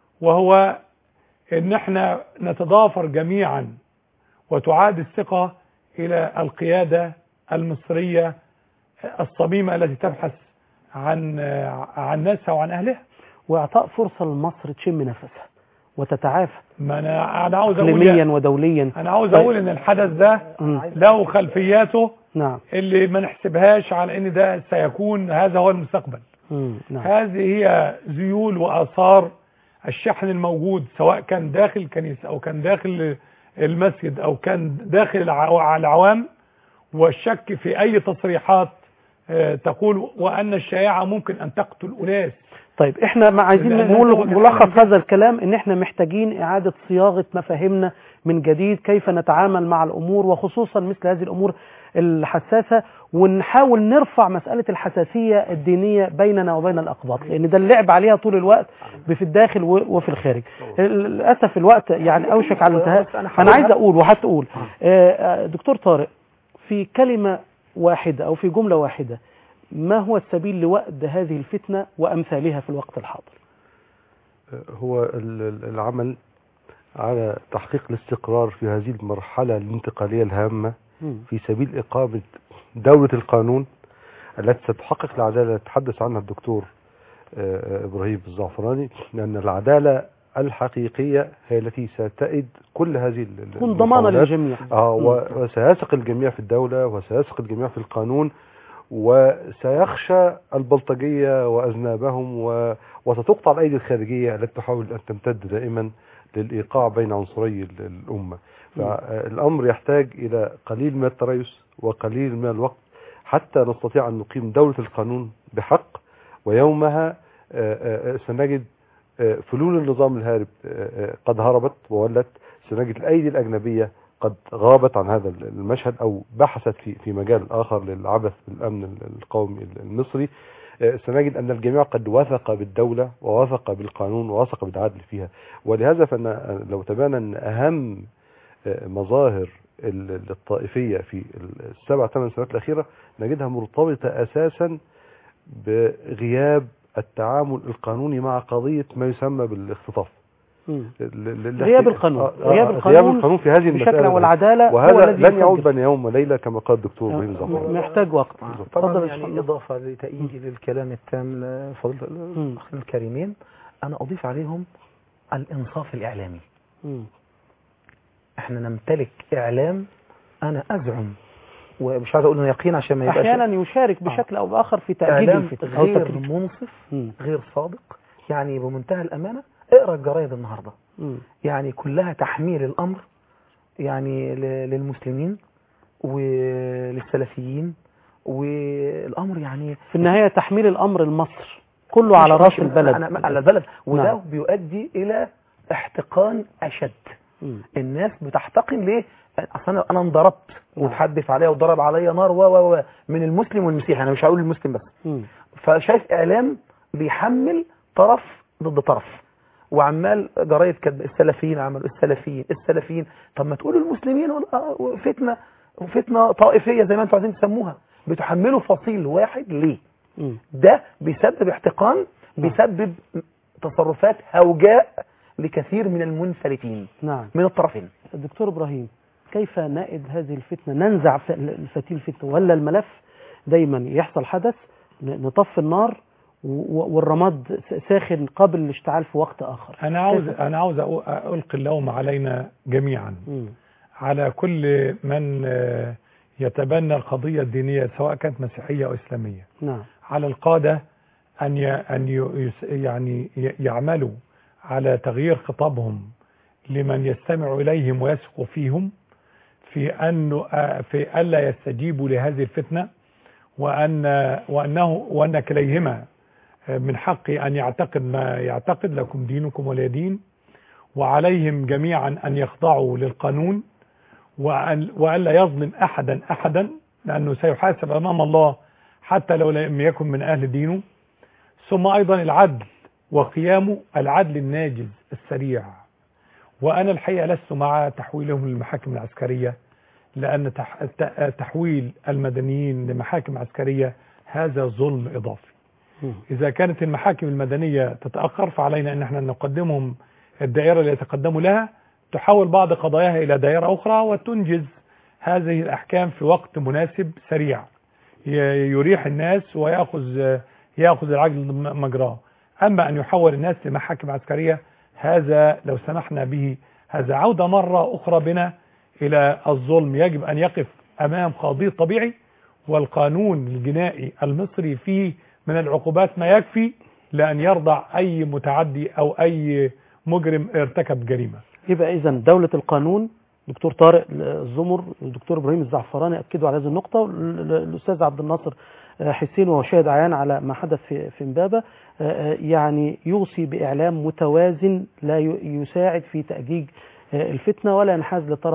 وهو أن احنا نتضافر جميعا وتعاد الثقة إلى القيادة المصرية الصميمة التي تبحث عن عن ناسها وعن أهلها واعطاء فرصة لمصر تشم نفسها وتتعافى ما أنا أنا عاوز أقول اقليميا ودوليا أنا عاوز طيب. أقول إن الحدث ده مم. له خلفياته نعم اللي ما نحسبهاش على ان ده سيكون هذا هو المستقبل مم. نعم هذه هي ذيول واثار الشحن الموجود سواء كان داخل الكنيسة او كان داخل المسجد او كان داخل الع- العوام والشك في اي تصريحات آه، تقول وان الشائعة ممكن ان تقتل اناس طيب احنا ما عايزين لأن نقول هو ملخص كمان- هذا الكلام ان احنا محتاجين اعادة صياغة مفاهيمنا من جديد كيف نتعامل مع الامور وخصوصا مثل هذه الامور الحساسة ونحاول نرفع مسألة الحساسية الدينية بيننا وبين الأقباط لأن ده اللعب عليها طول الوقت في الداخل و- وفي الخارج للأسف الوقت يعني أوشك على الانتهاء بس أنا أنا عايز هقولها. أقول وهتقول آه، آه، دكتور طارق في كلمة واحدة أو في جملة واحدة ما هو السبيل لوأد هذه الفتنة وأمثالها في الوقت الحاضر هو ال- ال- العمل على تحقيق الاستقرار في هذه المرحلة الانتقالية الهامة مم. في سبيل إقامة دولة القانون التي ستحقق العدالة التي تحدث عنها الدكتور آه، إبراهيم الزعفراني لأن العدالة الحقيقية هي التي ستئد كل هذه ال- ال- تكون ضمانة المحاولات. للجميع اه مم. و- وسيثق الجميع في الدولة وسيثق الجميع في القانون وسيخشى البلطجية وأذنابهم و... وستقطع الأيدي الخارجية التي تحاول أن تمتد دائما للإيقاع بين عنصري ال- الأمة فالأمر يحتاج إلى قليل من التريث وقليل من الوقت حتى نستطيع أن نقيم دولة القانون بحق ويومها آه، آه، سنجد آه، فلول النظام الهارب آه، آه، قد هربت وولت سنجد الأيدي الأجنبية قد غابت عن هذا المشهد أو بحثت في في مجال آخر للعبث بالأمن القومي المصري آه، سنجد أن الجميع قد وثق بالدولة ووثق بالقانون ووثق بالعدل فيها ولهذا فأن لو تبانا أن أهم آه، مظاهر ال- الطائفية في السبع ثمان سنوات الأخيرة نجدها مرتبطة أساسا بغياب التعامل القانوني مع قضية ما يسمى بالاختطاف مم. ال- ال- غياب القانون. آه، آه، غياب غياب القانون القانون في هذه بشكل المسألة والعدالة هو وهذا الذي لن يعود يسجل. بين يوم وليلة كما قال الدكتور ابراهيم زعفران محتاج وقت طبعا اتفضل يا يعني شيخ. إضافة لتأييدي للكلام التام لفضيلة مم. الأخين الكريمين أنا أضيف عليهم الإنصاف الإعلامي مم. احنا نمتلك إعلام أنا أزعم ومش عايز أقول إنه يقين عشان ما يبقاش احيانا يشارك بشكل او باخر في تاجيل إعلام الفتن او غير تكريم. منصف مم. غير صادق يعني بمنتهى الأمانة اقرأ الجرايد النهاردة مم. يعني كلها تحميل الأمر يعني ل- للمسلمين وللسلفيين والأمر يعني في النهايه تحميل الامر لمصر كله على مش- راس مش- البلد أنا على البلد وده نعم. بيؤدي إلى احتقان أشد مم. الناس بتحتقن ليه اصلا انا انضربت نعم. وتحدف عليا وضرب عليا نار و و و من المسلم والمسيحي انا مش هقول المسلم بس مم. فشايف اعلام بيحمل طرف ضد طرف وعمال جرايد كاتبه السلفيين عملوا السلفيين السلفيين طب ما تقولوا المسلمين وال- آه، فتنه وفتنه طائفيه زي ما انتم عايزين تسموها بتحملوا فصيل واحد ليه مم. ده بيسبب احتقان بيسبب تصرفات هوجاء لكثير من المنفلتين نعم من الطرفين دكتور ابراهيم كيف نائد هذه الفتنه ننزع ف- الفتيل الفتنه ولا الملف دايما يحصل حدث ن- نطفي النار و- والرماد س- ساخن قبل الاشتعال في وقت اخر انا عاوز كيف؟ انا عاوز أقو- القي اللوم علينا جميعا مم. على كل من آه، يتبنى القضيه الدينيه سواء كانت مسيحيه او اسلاميه نعم على القادة أن ي- أن ي- يس- يعني ي- يعملوا على تغيير خطابهم لمن يستمع إليهم ويثق فيهم في أنه آه، في ألا يستجيبوا لهذه الفتنة وأن وأنه وأن كليهما آه، من حقه أن يعتقد ما يعتقد لكم دينكم ولي دين وعليهم جميعا أن يخضعوا للقانون وأن وألا يظلم أحدا أحدا لأنه سيحاسب أمام الله حتى لو لم يكن من أهل دينه ثم أيضا العدل وقيامه العدل الناجز السريع وأنا الحقيقة لست مع تحويلهم للمحاكم العسكرية لأن تح- ت- تحويل المدنيين لمحاكم عسكرية هذا ظلم إضافي مم. إذا كانت المحاكم المدنية تتأخر فعلينا أن احنا نقدمهم الدائرة اللي يتقدموا لها تحول بعض قضاياها إلى دائرة أخرى وتنجز هذه الأحكام في وقت مناسب سريع ي- يريح الناس ويأخذ يأخذ العجل م- مجراه أما أن يحول الناس لمحاكم عسكرية هذا لو سمحنا به هذا عودة مرة أخرى بنا إلى الظلم يجب أن يقف أمام قاضي طبيعي والقانون الجنائي المصري فيه من العقوبات ما يكفي لأن يرضع أي متعدي أو أي مجرم ارتكب جريمة يبقى اذا دوله القانون دكتور طارق الزمر الدكتور ابراهيم الزعفراني اكدوا على هذه النقطه وال- الاستاذ عبد الناصر آه، حسين وهو شاهد عيان على ما حدث في في امبابه آه، آه، يعني يوصي باعلام متوازن لا ي- يساعد في تاجيج آه، الفتنه ولا ينحاز لطرف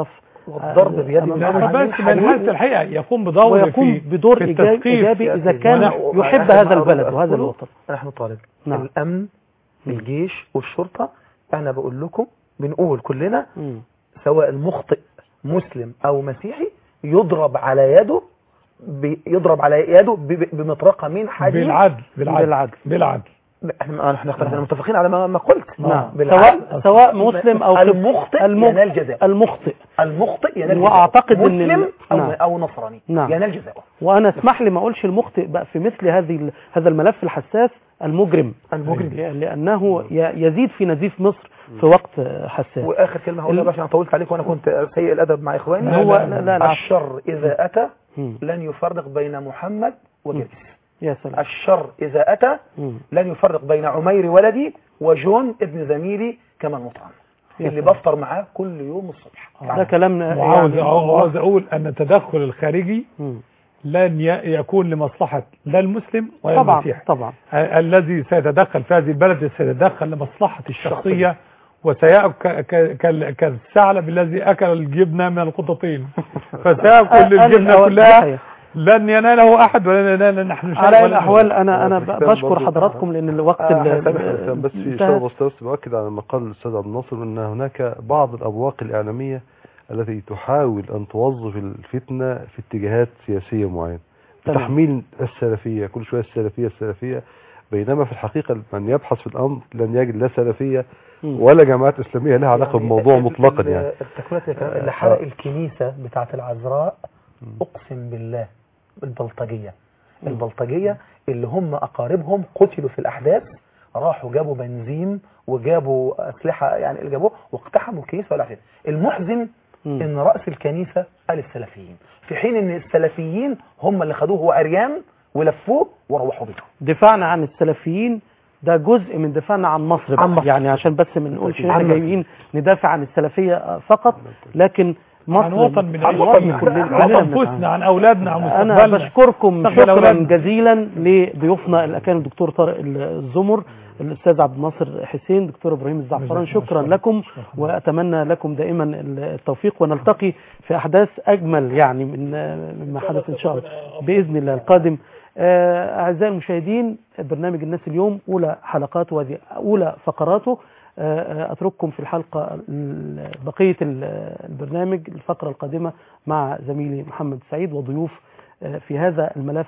والضرب بيد أمام لا أحد مش بس من حيث الحقيقه يقوم بدور ويقوم في بدور في إيجابي- التثقيف إيجابي إذا كان ونحن- يحب ونحن هذا ما البلد أقول وهذا أقوله، الوطن نحن طالب نعم. الامن الجيش والشرطه انا بقول لكم بنقول كلنا مم. سواء المخطئ مسلم او مسيحي يضرب على يده بي- يضرب على يده ب- ب- بمطرقه من حديد بالعدل بالعدل بالعدل. بالعدل احنا احنا احنا متفقين على ما ما قلت نعم بالعدل. سواء سواء مسلم او المخطئ الم- ينال جزاءه المخطئ المخطئ ينال جزاءه وأعتقد إن مسلم ال- او نعم. او نصراني نعم. ينال جزاءه وانا اسمح لي ما اقولش المخطئ بقى في مثل هذه ال- هذا الملف الحساس المجرم المجرم لانه ي- يزيد في نزيف مصر في وقت حساس واخر كلمه هقولها ال- بقى عشان طولت عليك وانا كنت سيء الادب مع اخواني لا، هو لا، لا لا, لا الشر اذا اتى مم. لن يفرق بين محمد وجريس يا سلام الشر اذا اتى مم. لن يفرق بين عمير ولدي وجون ابن زميلي كما المطعم يا اللي سلام. بفطر معاه كل يوم الصبح ده كلام وعاوز يعني عاوز اقول ان التدخل الخارجي مم. لن ي- يكون لمصلحه لا المسلم ولا طبعا المسيحي طبعا ال- الذي سيتدخل في هذه البلد سيتدخل لمصلحته الشخصية وسيأكل ك- ك- كالثعلب الذي أكل الجبنة من القططين فسيأكل أنا الجبنة الأول- كلها صحيح. لن يناله أحد ولن ينال نحن شيء على ولا الاحوال انا انا في ب- كتاب بشكر برضو- حضراتكم لان الوقت آه، ال- هسامح ال- بس في انتهى. شغل بس بس بأكد على مقال الأستاذ عبد الناصر أن هناك بعض الأبواق الإعلامية التي تحاول أن توظف الفتنة في اتجاهات سياسية معينة تمام. تحميل السلفية كل شوية السلفية السلفية بينما في الحقيقة من يبحث في الأمر لن يجد لا سلفية مم. ولا جماعات إسلامية لها علاقة يعني بالموضوع ال- مطلقا ال- يعني التكوينات يا كلام، آه، اللي حرق آه. الكنيسة بتاعة العذراء أقسم بالله البلطجية البلطجية اللي هم أقاربهم قتلوا في الأحداث راحوا جابوا بنزين وجابوا أسلحة يعني اللي جابوه واقتحموا الكنيسة ولا حاجة المحزن مم. إن رأس الكنيسة قال السلفيين في حين إن السلفيين هم اللي خدوه هو عريان ولفوه وروحوا بيته دفاعنا عن السلفيين ده جزء من دفاعنا عن مصر, عن بقى. مصر. يعني عشان بس ما نقولش ان عن احنا مصر. جايين ندافع عن السلفيه آه، فقط لكن مصر عن وطن من عن أي وطن وطن كلنا عن كلنا أنفسنا بنتعامل. عن أولادنا عن انا مستقبلنا بشكركم مستقبل شكرا أولادنا. جزيلا لضيوفنا الاكارم الدكتور طارق الزمر الاستاذ عبد الناصر حسين دكتور ابراهيم الزعفران شكرا لكم واتمنى لكم دائما التوفيق ونلتقي في احداث اجمل يعني من مما حدث ان شاء الله باذن الله القادم آه، اعزائي المشاهدين برنامج الناس اليوم اولى حلقاته وهذه اولى فقراته آه، آه، اترككم في الحلقه ال- بقيه ال- البرنامج الفقره القادمه مع زميلي محمد سعيد وضيوف آه، في هذا الملف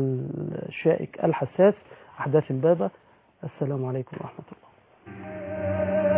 الشائك الحساس احداث امبابه السلام عليكم ورحمه الله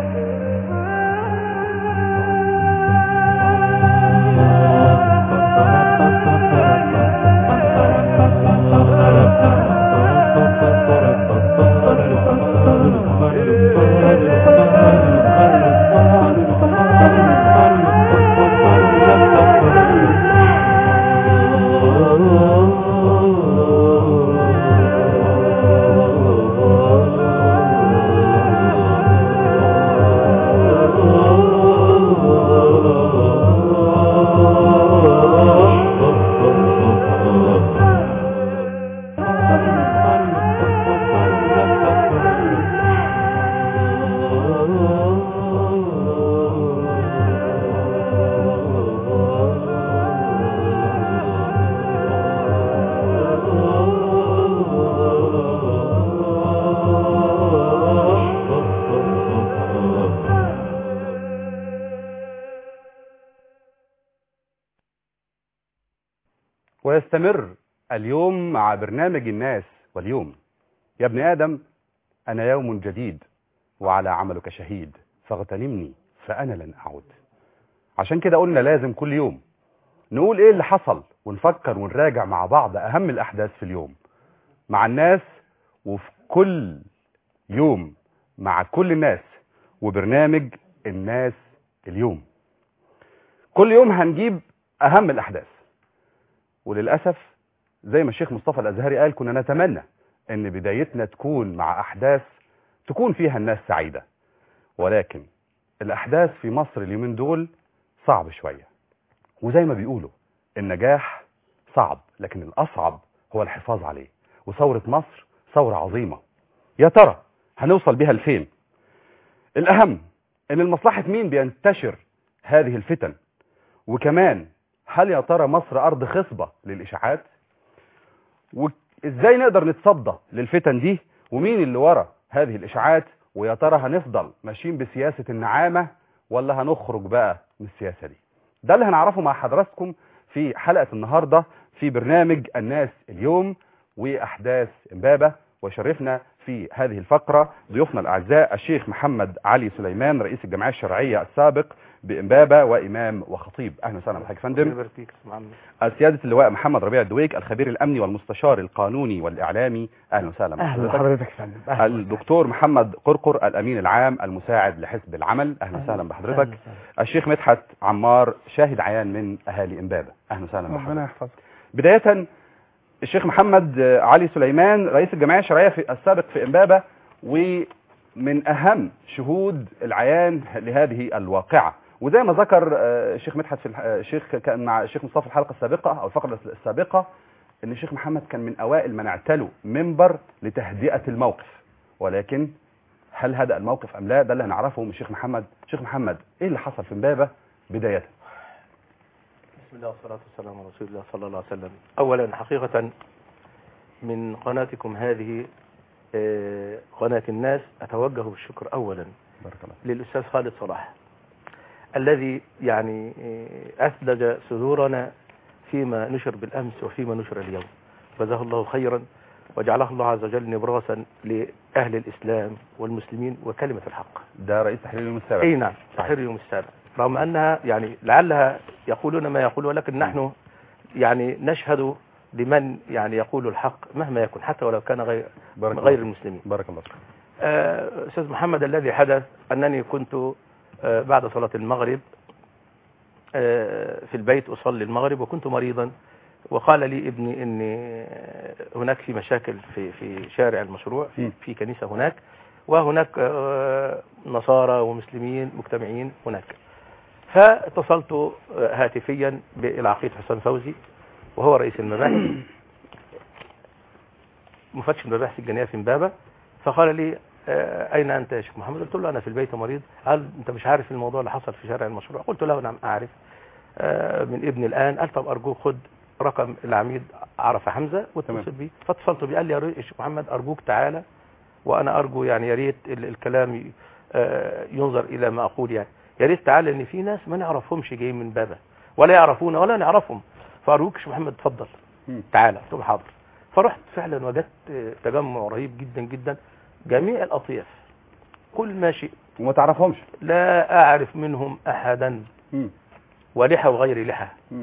ويستمر اليوم مع برنامج الناس واليوم يا ابن آدم أنا يوم جديد وعلى عملك شهيد فاغتنمني فأنا لن أعود عشان كده قلنا لازم كل يوم نقول إيه اللي حصل ونفكر ونراجع مع بعض أهم الأحداث في اليوم مع الناس وفي كل يوم مع كل الناس وبرنامج الناس اليوم كل يوم هنجيب أهم الأحداث وللأسف زي ما الشيخ مصطفى الأزهري قال كنا نتمنى ان بدايتنا تكون مع أحداث تكون فيها الناس سعيدة ولكن الأحداث في مصر اليومين دول صعب شوية وزي ما بيقولوا النجاح صعب لكن الأصعب هو الحفاظ عليه وثورة مصر ثورة عظيمة يا ترى هنوصل بها لفين الأهم ان المصلحة مين بينتشر هذه الفتن وكمان هل يا ترى مصر ارض خصبه للاشاعات وازاي نقدر نتصدى للفتن دي ومين اللي ورا هذه الاشاعات ويا ترى هنفضل ماشيين بسياسه النعامه ولا هنخرج بقى من السياسه دي ده اللي هنعرفه مع حضراتكم في حلقه النهارده في برنامج الناس اليوم واحداث امبابه وشرفنا في هذه الفقرة ضيوفنا الأعزاء الشيخ محمد علي سليمان رئيس الجمعية الشرعية السابق بإمبابة وإمام وخطيب أهلا وسهلا بحضرتك يا فندم السيادة اللواء محمد ربيع الدويك الخبير الأمني والمستشار القانوني والإعلامي أهلا وسهلا اهلا بحضرتك بحضرتك يا فندم أهلاً. الدكتور محمد قرقر الأمين العام المساعد لحزب العمل أهلا وسهلا بحضرتك أهلاً وسهلاً. الشيخ مدحت عمار شاهد عيان من أهالي إمبابة أهلا وسهلا بحضرتك ربنا يحفظك بداية الشيخ محمد علي سليمان رئيس الجمعية الشرعية في السابق في إمبابة ومن أهم شهود العيان لهذه الواقعة وزي ما ذكر آه، الشيخ مدحت في الح- آه، الشيخ كان مع الشيخ مصطفى في الحلقة السابقة أو الفقرة السابقة إن الشيخ محمد كان من أوائل من اعتلوا منبر لتهدئة الموقف ولكن هل هدأ الموقف أم لا ده اللي هنعرفه من الشيخ محمد الشيخ محمد إيه اللي حصل في إمبابة بداية بسم الله والصلاة والسلام على رسول الله صلى الله عليه وسلم أولا حقيقة من قناتكم هذه آه، قناة الناس أتوجه بالشكر أولا بارك الله للأستاذ خالد صلاح الذي يعني آه، أثلج صدورنا فيما نشر بالأمس وفيما نشر اليوم جزاه الله خيرا وجعله الله عز وجل نبراسا لأهل الإسلام والمسلمين وكلمة الحق ده رئيس تحرير اليوم السابع اي نعم تحرير يوم السابع رغم انها يعني لعلها يقولون ما يقول ولكن نحن يعني نشهد لمن يعني يقول الحق مهما يكن حتى ولو كان غير بارك الله غير فيك. المسلمين بارك الله فيك. آه، استاذ محمد الذي حدث انني كنت آه، بعد صلاه المغرب آه، في البيت اصلي المغرب وكنت مريضا وقال لي ابني ان هناك في مشاكل في في شارع المشروع م. في في كنيسه هناك وهناك آه، نصارى ومسلمين مجتمعين هناك فاتصلت آه، هاتفيا بالعقيد حسن فوزي وهو رئيس المباحث مفتش المباحث الجنائيه في امبابه فقال لي آه، اين انت يا شيخ محمد قلت له انا في البيت مريض قال انت مش عارف الموضوع اللي حصل في شارع المشروع قلت له نعم اعرف آه، من ابني الان قال طب ارجوك خد رقم العميد عرفه حمزه واتصل تمام. بيه فاتصلت بيه قال لي يا ري- يا شيخ محمد ارجوك تعالى وانا ارجو يعني يا ريت ال- الكلام ي- آه، ينظر الى ما اقول يعني يا ريت تعالى لان في ناس ما نعرفهمش جايين من بابا ولا يعرفونا ولا نعرفهم فارجوك يا شيخ محمد اتفضل مم. تعالى قلت له حاضر فرحت فعلا وجدت آه، تجمع رهيب جدا جدا جميع الاطياف كل ما شئت وما تعرفهمش لا اعرف منهم احدا مم. ولحى وغير لحى مم.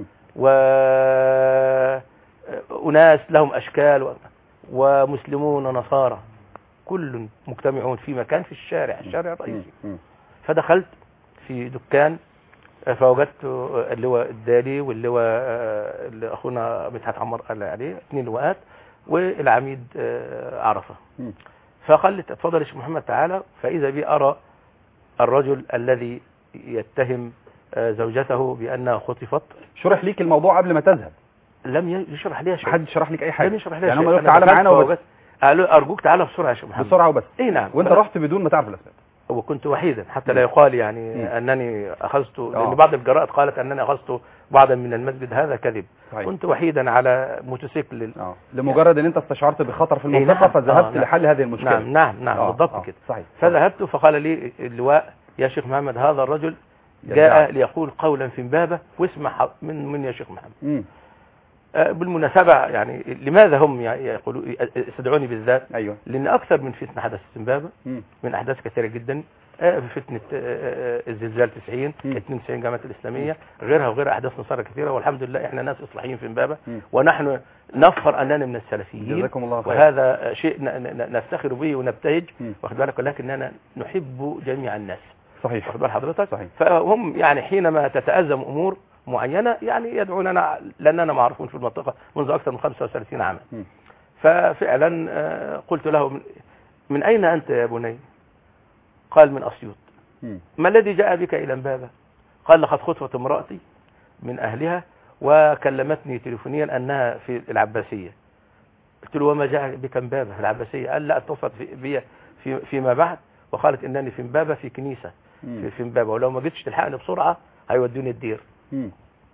وأناس لهم أشكال و... ومسلمون ونصارى كل مجتمعون في مكان في الشارع الشارع الرئيسي مم. فدخلت في دكان فوجدت اللواء الدالي واللواء اللي أخونا مدحت عمر قال عليه اثنين لواءات والعميد آه، عرفة مم. فقال لي اتفضل يا شيخ محمد تعالى فإذا بي أرى الرجل الذي يتهم آه، زوجته بأنها خطفت شرح ليك الموضوع قبل ما تذهب لم يشرح لي شيء محدش شرح لك اي حاجه لم يشرح لي يعني شيء هم قالوا أنا تعالى دخلت معانا وبس فوجدت- قالوا ارجوك تعالى بسرعه يا شيخ محمد بسرعه وبس اي نعم وانت ف- رحت بدون ما تعرف الاسباب وكنت وحيدا حتى لا يقال يعني مم. انني اخذت آه. لان بعض الجرائد قالت انني اخذت بعضا من المسجد هذا كذب صحيح. كنت وحيدا على موتوسيكل اه لمجرد ان انت استشعرت بخطر في إيه المنطقه نعم. فذهبت آه، نعم. لحل هذه المشكله نعم نعم نعم آه، بالضبط آه، كده صحيح فذهبت فقال لي اللواء يا شيخ محمد هذا الرجل يدعي. جاء ليقول قولا في امبابه واسمع ح- من من يا شيخ محمد مم. آه، بالمناسبه يعني لماذا هم يقولوا يستدعوني بالذات ايوه لان اكثر من فتنه حدثت في امبابه مم. من احداث كثيره جدا آه، في فتنه آه، آه، الزلزال 90 مم. 92 جامعه الاسلاميه غيرها وغير احداث نصارى كثيره والحمد لله احنا ناس اصلاحيين في امبابه مم. ونحن نفخر اننا من السلفيين جزاكم الله خير وهذا شيء ن- ن- نفتخر به ونبتهج مم. واخد بالك ولكننا نحب جميع الناس صحيح واخد بال حضرتك صحيح. فهم يعني حينما تتأزم امور معينه يعني يدعوننا لاننا معروفون في المنطقه منذ اكثر من 35 عاما مم. ففعلا آه، قلت له من, من اين انت يا بني قال من اسيوط مم. ما الذي جاء بك الى امبابه قال لقد خطفت امراتي من اهلها وكلمتني تليفونيا انها في العباسيه قلت له وما جاء بك امبابه في العباسيه قال لا اتصلت في- بي في فيما بعد وقالت انني في امبابه في كنيسه مم. في, في امبابه ولو ما جيتش تلحقني بسرعه هيودوني الدير مم.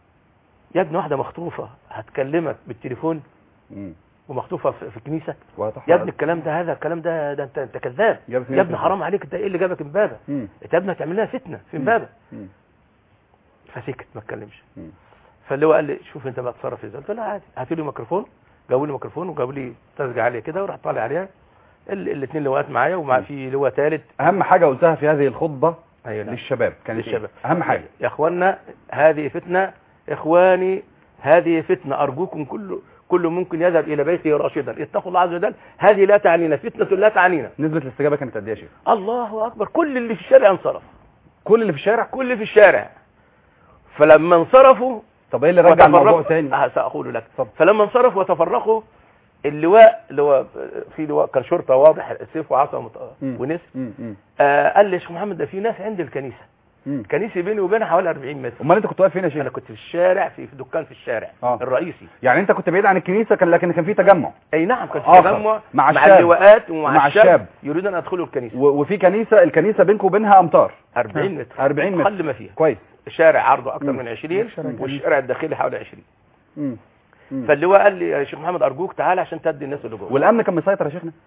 يا ابني واحده مخطوفه هتكلمك بالتليفون مم. ومخطوفه في في الكنيسه وهتحرق- يا ابني الكلام ده هذا الكلام ده ده انت انت كذاب يا ابني يا ابني حرام عليك انت ايه اللي جابك امبابه مم. انت يا ابني هتعمل لنا فتنه في امبابه مم. فسكت ما اتكلمش مم. فاللي هو قال لي شوف انت بقى تصرف ازاي قلت له لا عادي هاتوا لي ميكروفون جابوا لي ميكروفون وجابوا لي تسجيل عاليه كده ورحت طالع عليها الاثنين لواءات معايا ومع في لواء ثالث اهم حاجه قلتها في هذه الخطبه ايوه نعم. للشباب كانت للشباب. إيه؟ اهم حاجه يا اخوانا هذه فتنه اخواني هذه فتنه ارجوكم كل كل ممكن يذهب الى بيته راشدا اتقوا الله عز وجل هذه لا تعنينا فتنه لا تعنينا نسبه الاستجابه كانت قد ايه يا شيخ الله اكبر كل اللي في الشارع انصرف كل اللي في الشارع كل اللي في الشارع فلما انصرفوا طب ايه اللي رجع الموضوع وتفرقوا- تاني آه، سأقول لك اتفضل. فلما انصرفوا وتفرقوا اللواء اللي هو في لواء كان شرطه واضح سيف وعصا ومط- مم. ونسر مم. مم. آه قال لي يا شيخ محمد ده في ناس عند الكنيسه مم. كنيسه بيني وبينها حوالي 40 متر امال انت كنت واقف فين يا شيخ انا كنت في الشارع في, في دكان في الشارع آه. الرئيسي يعني انت كنت بعيد عن الكنيسه كان لكن كان في تجمع اي نعم كان في آخر. تجمع مع مع الشاب. اللواءات ومع, ومع الشاب, الشاب. يريدون ان يدخلوا الكنيسه و- وفي كنيسه الكنيسه بينكم وبينها امتار 40 متر 40 متر. اقل ما فيها كويس شارع عرضه اكثر مم. من 20 والشارع الداخلي حوالي 20 مم. مم. فاللواء قال لي يا شيخ محمد ارجوك تعال عشان تدي الناس اللي جوه والامن كان مسيطر يا شيخنا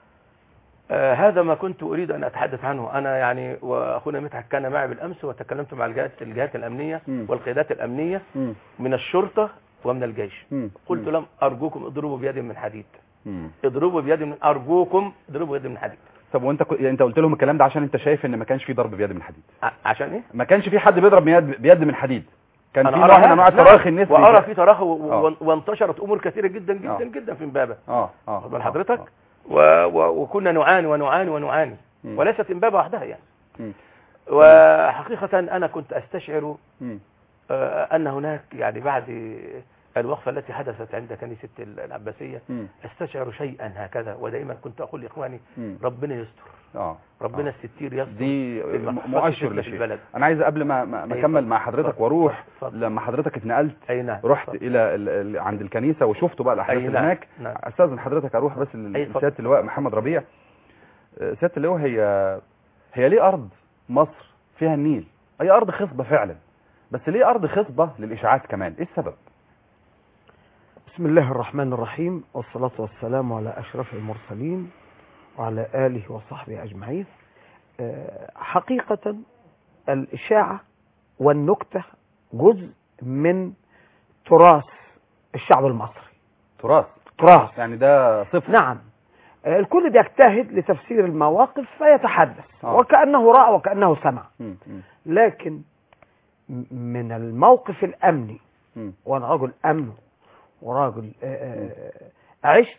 آه هذا ما كنت اريد ان اتحدث عنه انا يعني واخونا مدحت كان معي بالامس وتكلمت مع الجهات الجهات الامنيه مم. والقيادات الامنيه مم. من الشرطه ومن الجيش مم. قلت لهم ارجوكم اضربوا بيد من حديد مم. اضربوا بيد من ارجوكم اضربوا بيد من حديد طب وانت كو... يعني انت قلت لهم الكلام ده عشان انت شايف ان ما كانش في ضرب بيد من حديد ع- عشان ايه ما كانش في حد بيضرب بيد بيد من حديد كان في أنا نوع أرى من انواع هذا. التراخي النسبي وارى في تراخي و- آه. و- وانتشرت امور كثيره جدا جدا آه. جدا في امبابه اه اه واخد بال آه، حضرتك آه. و... و... وكنا نعاني ونعاني ونعاني مم. وليست امبابه وحدها يعني مم. وحقيقه انا كنت استشعر مم. آه، أن هناك يعني بعد الوقفة التي حدثت عند كنيسة العباسية مم. استشعر شيئا هكذا ودائما كنت أقول لإخواني مم. ربنا يستر اه ربنا آه. الستير يستر دي في م- المحفظة مؤشر في لشيء البلد انا عايز قبل ما ما ما أي اكمل اتفضل. مع حضرتك اتفضل. واروح اتفضل. لما حضرتك اتنقلت أي نعم رحت اتفضل. الى ال- ال- عند الكنيسه وشفت بقى الاحداث أي اللي نعم. هناك نعم. استاذن حضرتك اروح بس أي ل- اتفضل. لسياده اللواء محمد ربيع آه، سياده اللواء هي هي ليه ارض مصر فيها النيل هي ارض خصبه فعلا بس ليه ارض خصبه للاشاعات كمان ايه السبب بسم الله الرحمن الرحيم والصلاة والسلام على أشرف المرسلين وعلى آله وصحبه أجمعين آه، حقيقة الإشاعة والنكتة جزء من تراث الشعب المصري تراث تراث يعني ده صفر نعم آه، الكل بيجتهد لتفسير المواقف فيتحدث آه. وكأنه رأى وكأنه سمع مم. مم. لكن م- من الموقف الأمني مم. وانا رجل امن وراجل آه، آه، عشت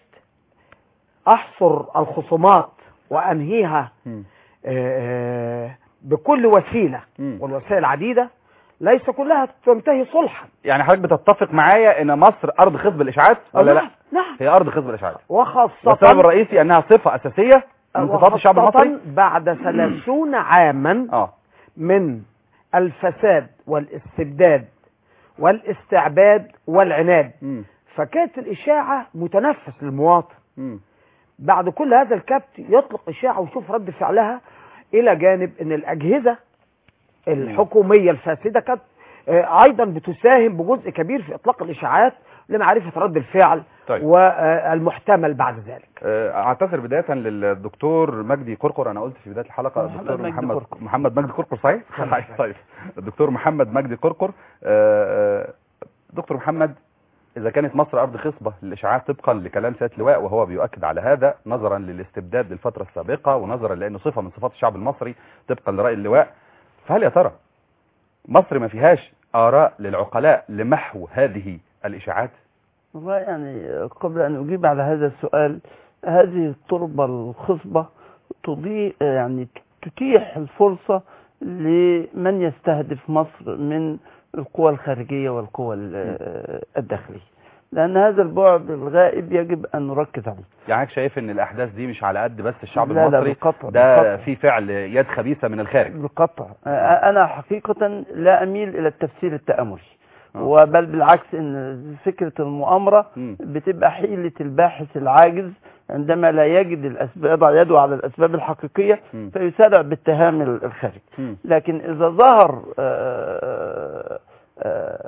احصر الخصومات وانهيها مم. آه، بكل وسيله مم. والوسائل عديده ليس كلها تنتهي صلحا يعني حضرتك بتتفق معايا ان مصر ارض خصب الاشاعات ولا لا نعم نعم هي ارض خصب الاشاعات وخاصه والسبب الرئيسي انها صفه اساسيه من صفات الشعب وخاصة المصري بعد ثلاثون عاما اه من الفساد والاستبداد والاستعباد والعناد مم. فكانت الإشاعة متنفس للمواطن مم. بعد كل هذا الكبت يطلق إشاعة ويشوف رد فعلها إلى جانب أن الأجهزة الحكومية الفاسدة كانت آه، أيضا بتساهم بجزء كبير في إطلاق الإشاعات لمعرفة رد الفعل طيب. والمحتمل بعد ذلك آه، اعتذر بدايه للدكتور مجدي قرقر انا قلت في بدايه الحلقه محمد الدكتور مجدي محمد قرقر. محمد مجدي قرقر صحيح صحيح طيب الدكتور محمد مجدي قرقر آه، آه، دكتور محمد اذا كانت مصر ارض خصبه للاشاعات طبقا لكلام سياده اللواء وهو بيؤكد على هذا نظرا للاستبداد للفتره السابقه ونظرا لانه صفه من صفات الشعب المصري طبقا لراي اللواء فهل يا ترى مصر ما فيهاش اراء للعقلاء لمحو هذه الاشاعات والله يعني قبل أن أجيب على هذا السؤال هذه التربة الخصبة تضيء يعني تتيح الفرصة لمن يستهدف مصر من القوى الخارجية والقوى ال- الداخلية لأن هذا البعد الغائب يجب أن نركز عليه يعني حضرتك شايف ان الاحداث دي مش على قد بس الشعب لا لا المصري بالقطع ده بالقطع. في فعل يد خبيثه من الخارج بالقطع أنا حقيقة لا أميل إلى التفسير التأملي آه. وبل بالعكس ان فكرة المؤامرة مم. بتبقى حيلة الباحث العاجز عندما لا يجد الأسباب يضع يده على الأسباب الحقيقية مم. فيسارع باتهام الخارج مم. لكن إذا ظهر آه، آه،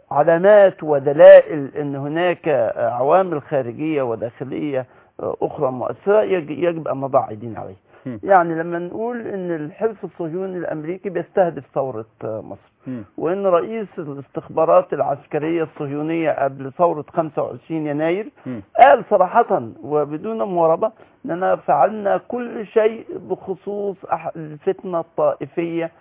علامات ودلائل ان هناك عوامل خارجيه وداخليه اخرى مؤثره يج- يجب ان نضع ايدينا عليها. مم. يعني لما نقول ان الحلف الصهيوني الامريكي بيستهدف ثوره مصر مم. وان رئيس الاستخبارات العسكريه الصهيونيه قبل ثوره 25 يناير مم. قال صراحة وبدون مواربة أننا فعلنا كل شيء بخصوص أح- الفتنة الطائفية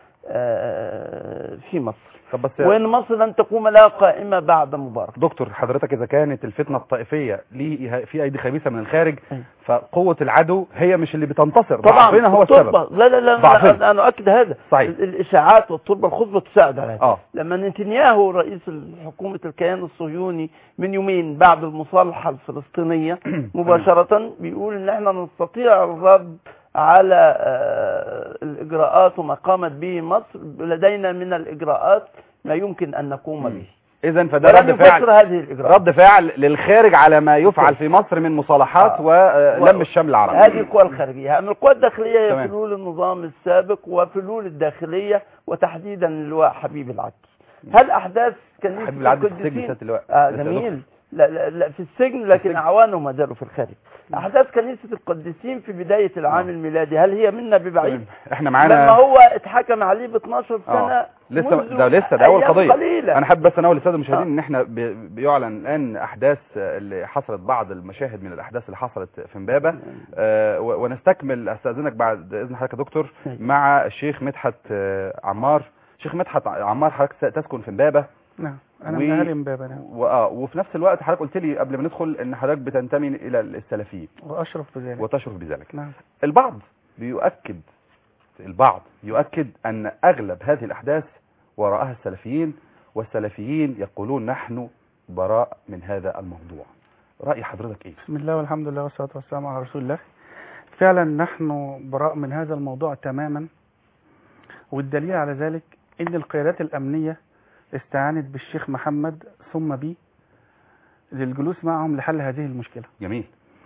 آه، في مصر طب بس وأن مصر لن تقوم لها قائمة بعد مبارك دكتور حضرتك اذا كانت الفتنه الطائفيه ليه في ايدي خبيثه من الخارج أيوة. فقوه العدو هي مش اللي بتنتصر طبعا ضعفنا هو التربة السبب لا لا لا ضعفنا. أنا, أنا أؤكد هذا صحيح. ال- الإشاعات والتربة الخصبة تساعد على هذا اه لما نتنياهو رئيس حكومة الكيان الصهيوني من يومين بعد المصالحة الفلسطينية مباشرة بيقول ان احنا نستطيع الرد على آه، الاجراءات وما قامت به مصر لدينا من الاجراءات ما يمكن ان نقوم مم. به اذا فده ولن رد فعل يفسر هذه الاجراءات رد فعل للخارج على ما يفعل في مصر من مصالحات آه. ولم و- الشمل العربي هذه القوى الخارجية أما القوى الداخلية هي تمام. فلول النظام السابق وفلول الداخلية وتحديدا اللواء حبيب العدي هل أحداث كنيسة حبيب العدل في السجن القديسين سياده اللواء آه لسه جميل لا, لا, لا في السجن لكن السجن. أعوانه ما زالوا في الخارج أحداث كنيسة القديسين في بداية العام نعم. الميلادي هل هي منا ببعيد؟ تمام. احنا لما معانا هو اتحكم عليه ب 12 سنة آه. لسه منذ ده لسه ده اول أيام قضيه قليلة انا حابب بس انوه للساده المشاهدين آه. ان احنا ب- بيعلن الان احداث اللي حصلت بعض المشاهد من الاحداث اللي حصلت في امبابه آه، و- ونستكمل استاذنك بعد اذن حضرتك يا دكتور أيوة. مع الشيخ مدحت آه، عمار شيخ مدحت عمار حضرتك تسكن في امبابه نعم انا و- من اهل امبابه نعم واه وفي نفس الوقت حضرتك قلت لي قبل ما ندخل ان حضرتك بتنتمي الى السلفيين واشرف بذلك وتشرف بذلك نعم البعض بيؤكد البعض يؤكد أن أغلب هذه الأحداث وراءها السلفيين والسلفيين يقولون نحن براء من هذا الموضوع رأي حضرتك إيه؟ بسم الله والحمد لله والصلاه والسلام على رسول الله فعلا نحن براء من هذا الموضوع تماما والدليل على ذلك ان القيادات الامنيه استعانت بالشيخ محمد ثم بي للجلوس معهم لحل هذه المشكله جميل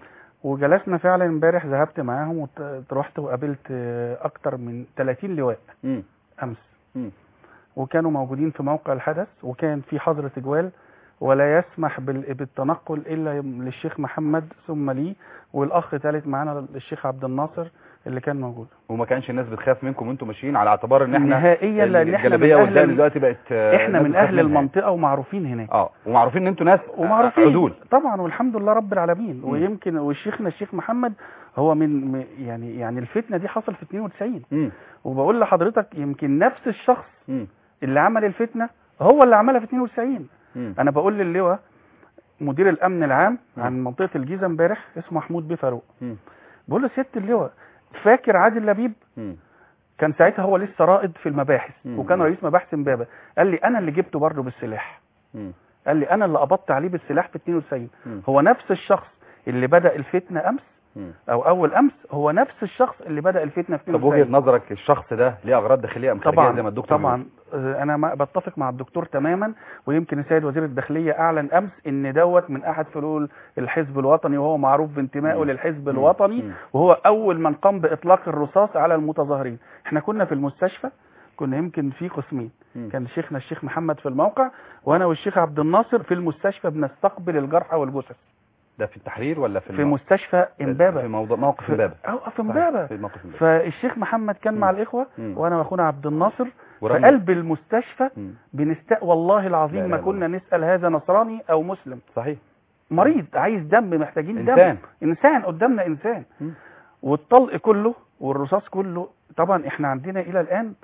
وجلسنا فعلا امبارح ذهبت معاهم ورحت وقابلت آه، اكتر من 30 لواء مم. امس مم. وكانوا موجودين في موقع الحدث وكان في حظر تجوال ولا يسمح بال- بالتنقل الا للشيخ محمد ثم لي والاخ ثالث معانا الشيخ عبد الناصر اللي كان موجود وما كانش الناس بتخاف منكم وانتم ماشيين على اعتبار ان احنا نهائيا لان احنا من الجلابيه اهل والدقن ال- دلوقتي بقت آه، احنا ناس من بتخاف اهل منها. المنطقه ومعروفين هناك اه ومعروفين ان انتوا ناس ومعروفين عدول طبعا والحمد لله رب العالمين مم. ويمكن وشيخنا الشيخ محمد هو من م- يعني يعني الفتنه دي حصل في 92 مم. وبقول لحضرتك يمكن نفس الشخص مم. اللي عمل الفتنه هو اللي عملها في 92 مم. انا بقول للواء مدير الامن العام مم. عن منطقه الجيزه امبارح اسمه محمود بيه فاروق مم. بقول له سياده اللواء فاكر عادل لبيب مم. كان ساعتها هو لسه رائد في المباحث مم. وكان رئيس مباحث امبابه قال لي انا اللي جبته برضه بالسلاح مم. قال لي انا اللي قبضت عليه بالسلاح في 92 مم. هو نفس الشخص اللي بدا الفتنه امس مم. او اول امس هو نفس الشخص اللي بدا الفتنه في طب وجهه 92 نظرك الشخص ده ليه اغراض داخليه ام خارجيه طبعا زي ما الدكتور طبعا آه، انا ما بتفق مع الدكتور تماما ويمكن السيد وزير الداخليه اعلن امس ان دوت من احد فلول الحزب الوطني وهو معروف بانتمائه مم. للحزب مم. الوطني مم. وهو اول من قام باطلاق الرصاص على المتظاهرين احنا كنا في المستشفى كنا يمكن في قسمين مم. كان شيخنا الشيخ محمد في الموقع وانا والشيخ عبد الناصر في المستشفى بنستقبل الجرحى والجثث ده في التحرير ولا في في المو- مستشفى في امبابه موضوع موقف في امبابه أو في صحيح، امبابه في موقف امبابه فالشيخ محمد كان مع مم. الاخوه مم. وانا واخونا عبد الناصر في ورغم- قلب المستشفى مم. بنست والله العظيم لا ما لا كنا نسال هذا نصراني او مسلم صحيح مريض عايز دم محتاجين إنسان. دم انسان قدامنا انسان مم. والطلق كله والرصاص كله طبعا احنا عندنا الى الان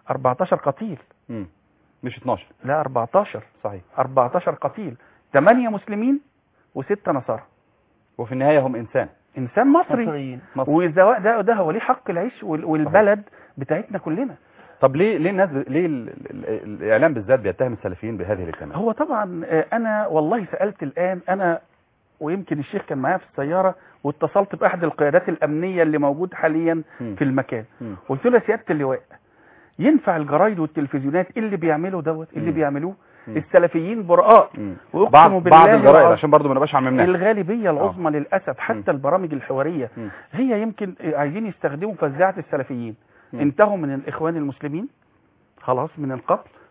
14 قتيل مم. مش 12 لا 14 صحيح 14 قتيل 8 مسلمين وستة نصارى وفي النهايه هم انسان انسان مصري مصريين مصر. والزواج ده ده هو ليه حق العيش وال- والبلد بتاعتنا كلنا طب ليه ليه الناس ب- ليه ال- ال- ال- الاعلام بالذات بيتهم السلفيين بهذه الاتهامات هو طبعا آه، انا والله سالت الان انا ويمكن الشيخ كان معايا في السياره واتصلت باحد القيادات الامنيه اللي موجود حاليا مم. في المكان مم. قلت له يا سياده اللواء ينفع الجرايد والتلفزيونات اللي بيعملوا دوت اللي مم. بيعملوه مم. السلفيين براء مم. واقسم بعض بالله بعض الجرائد العظيم عشان برضو ما نبقاش عممناها الغالبيه العظمى للاسف حتى مم. البرامج الحواريه مم. هي يمكن عايزين يستخدموا فزاعه السلفيين مم. انتهوا من الاخوان المسلمين خلاص من القتل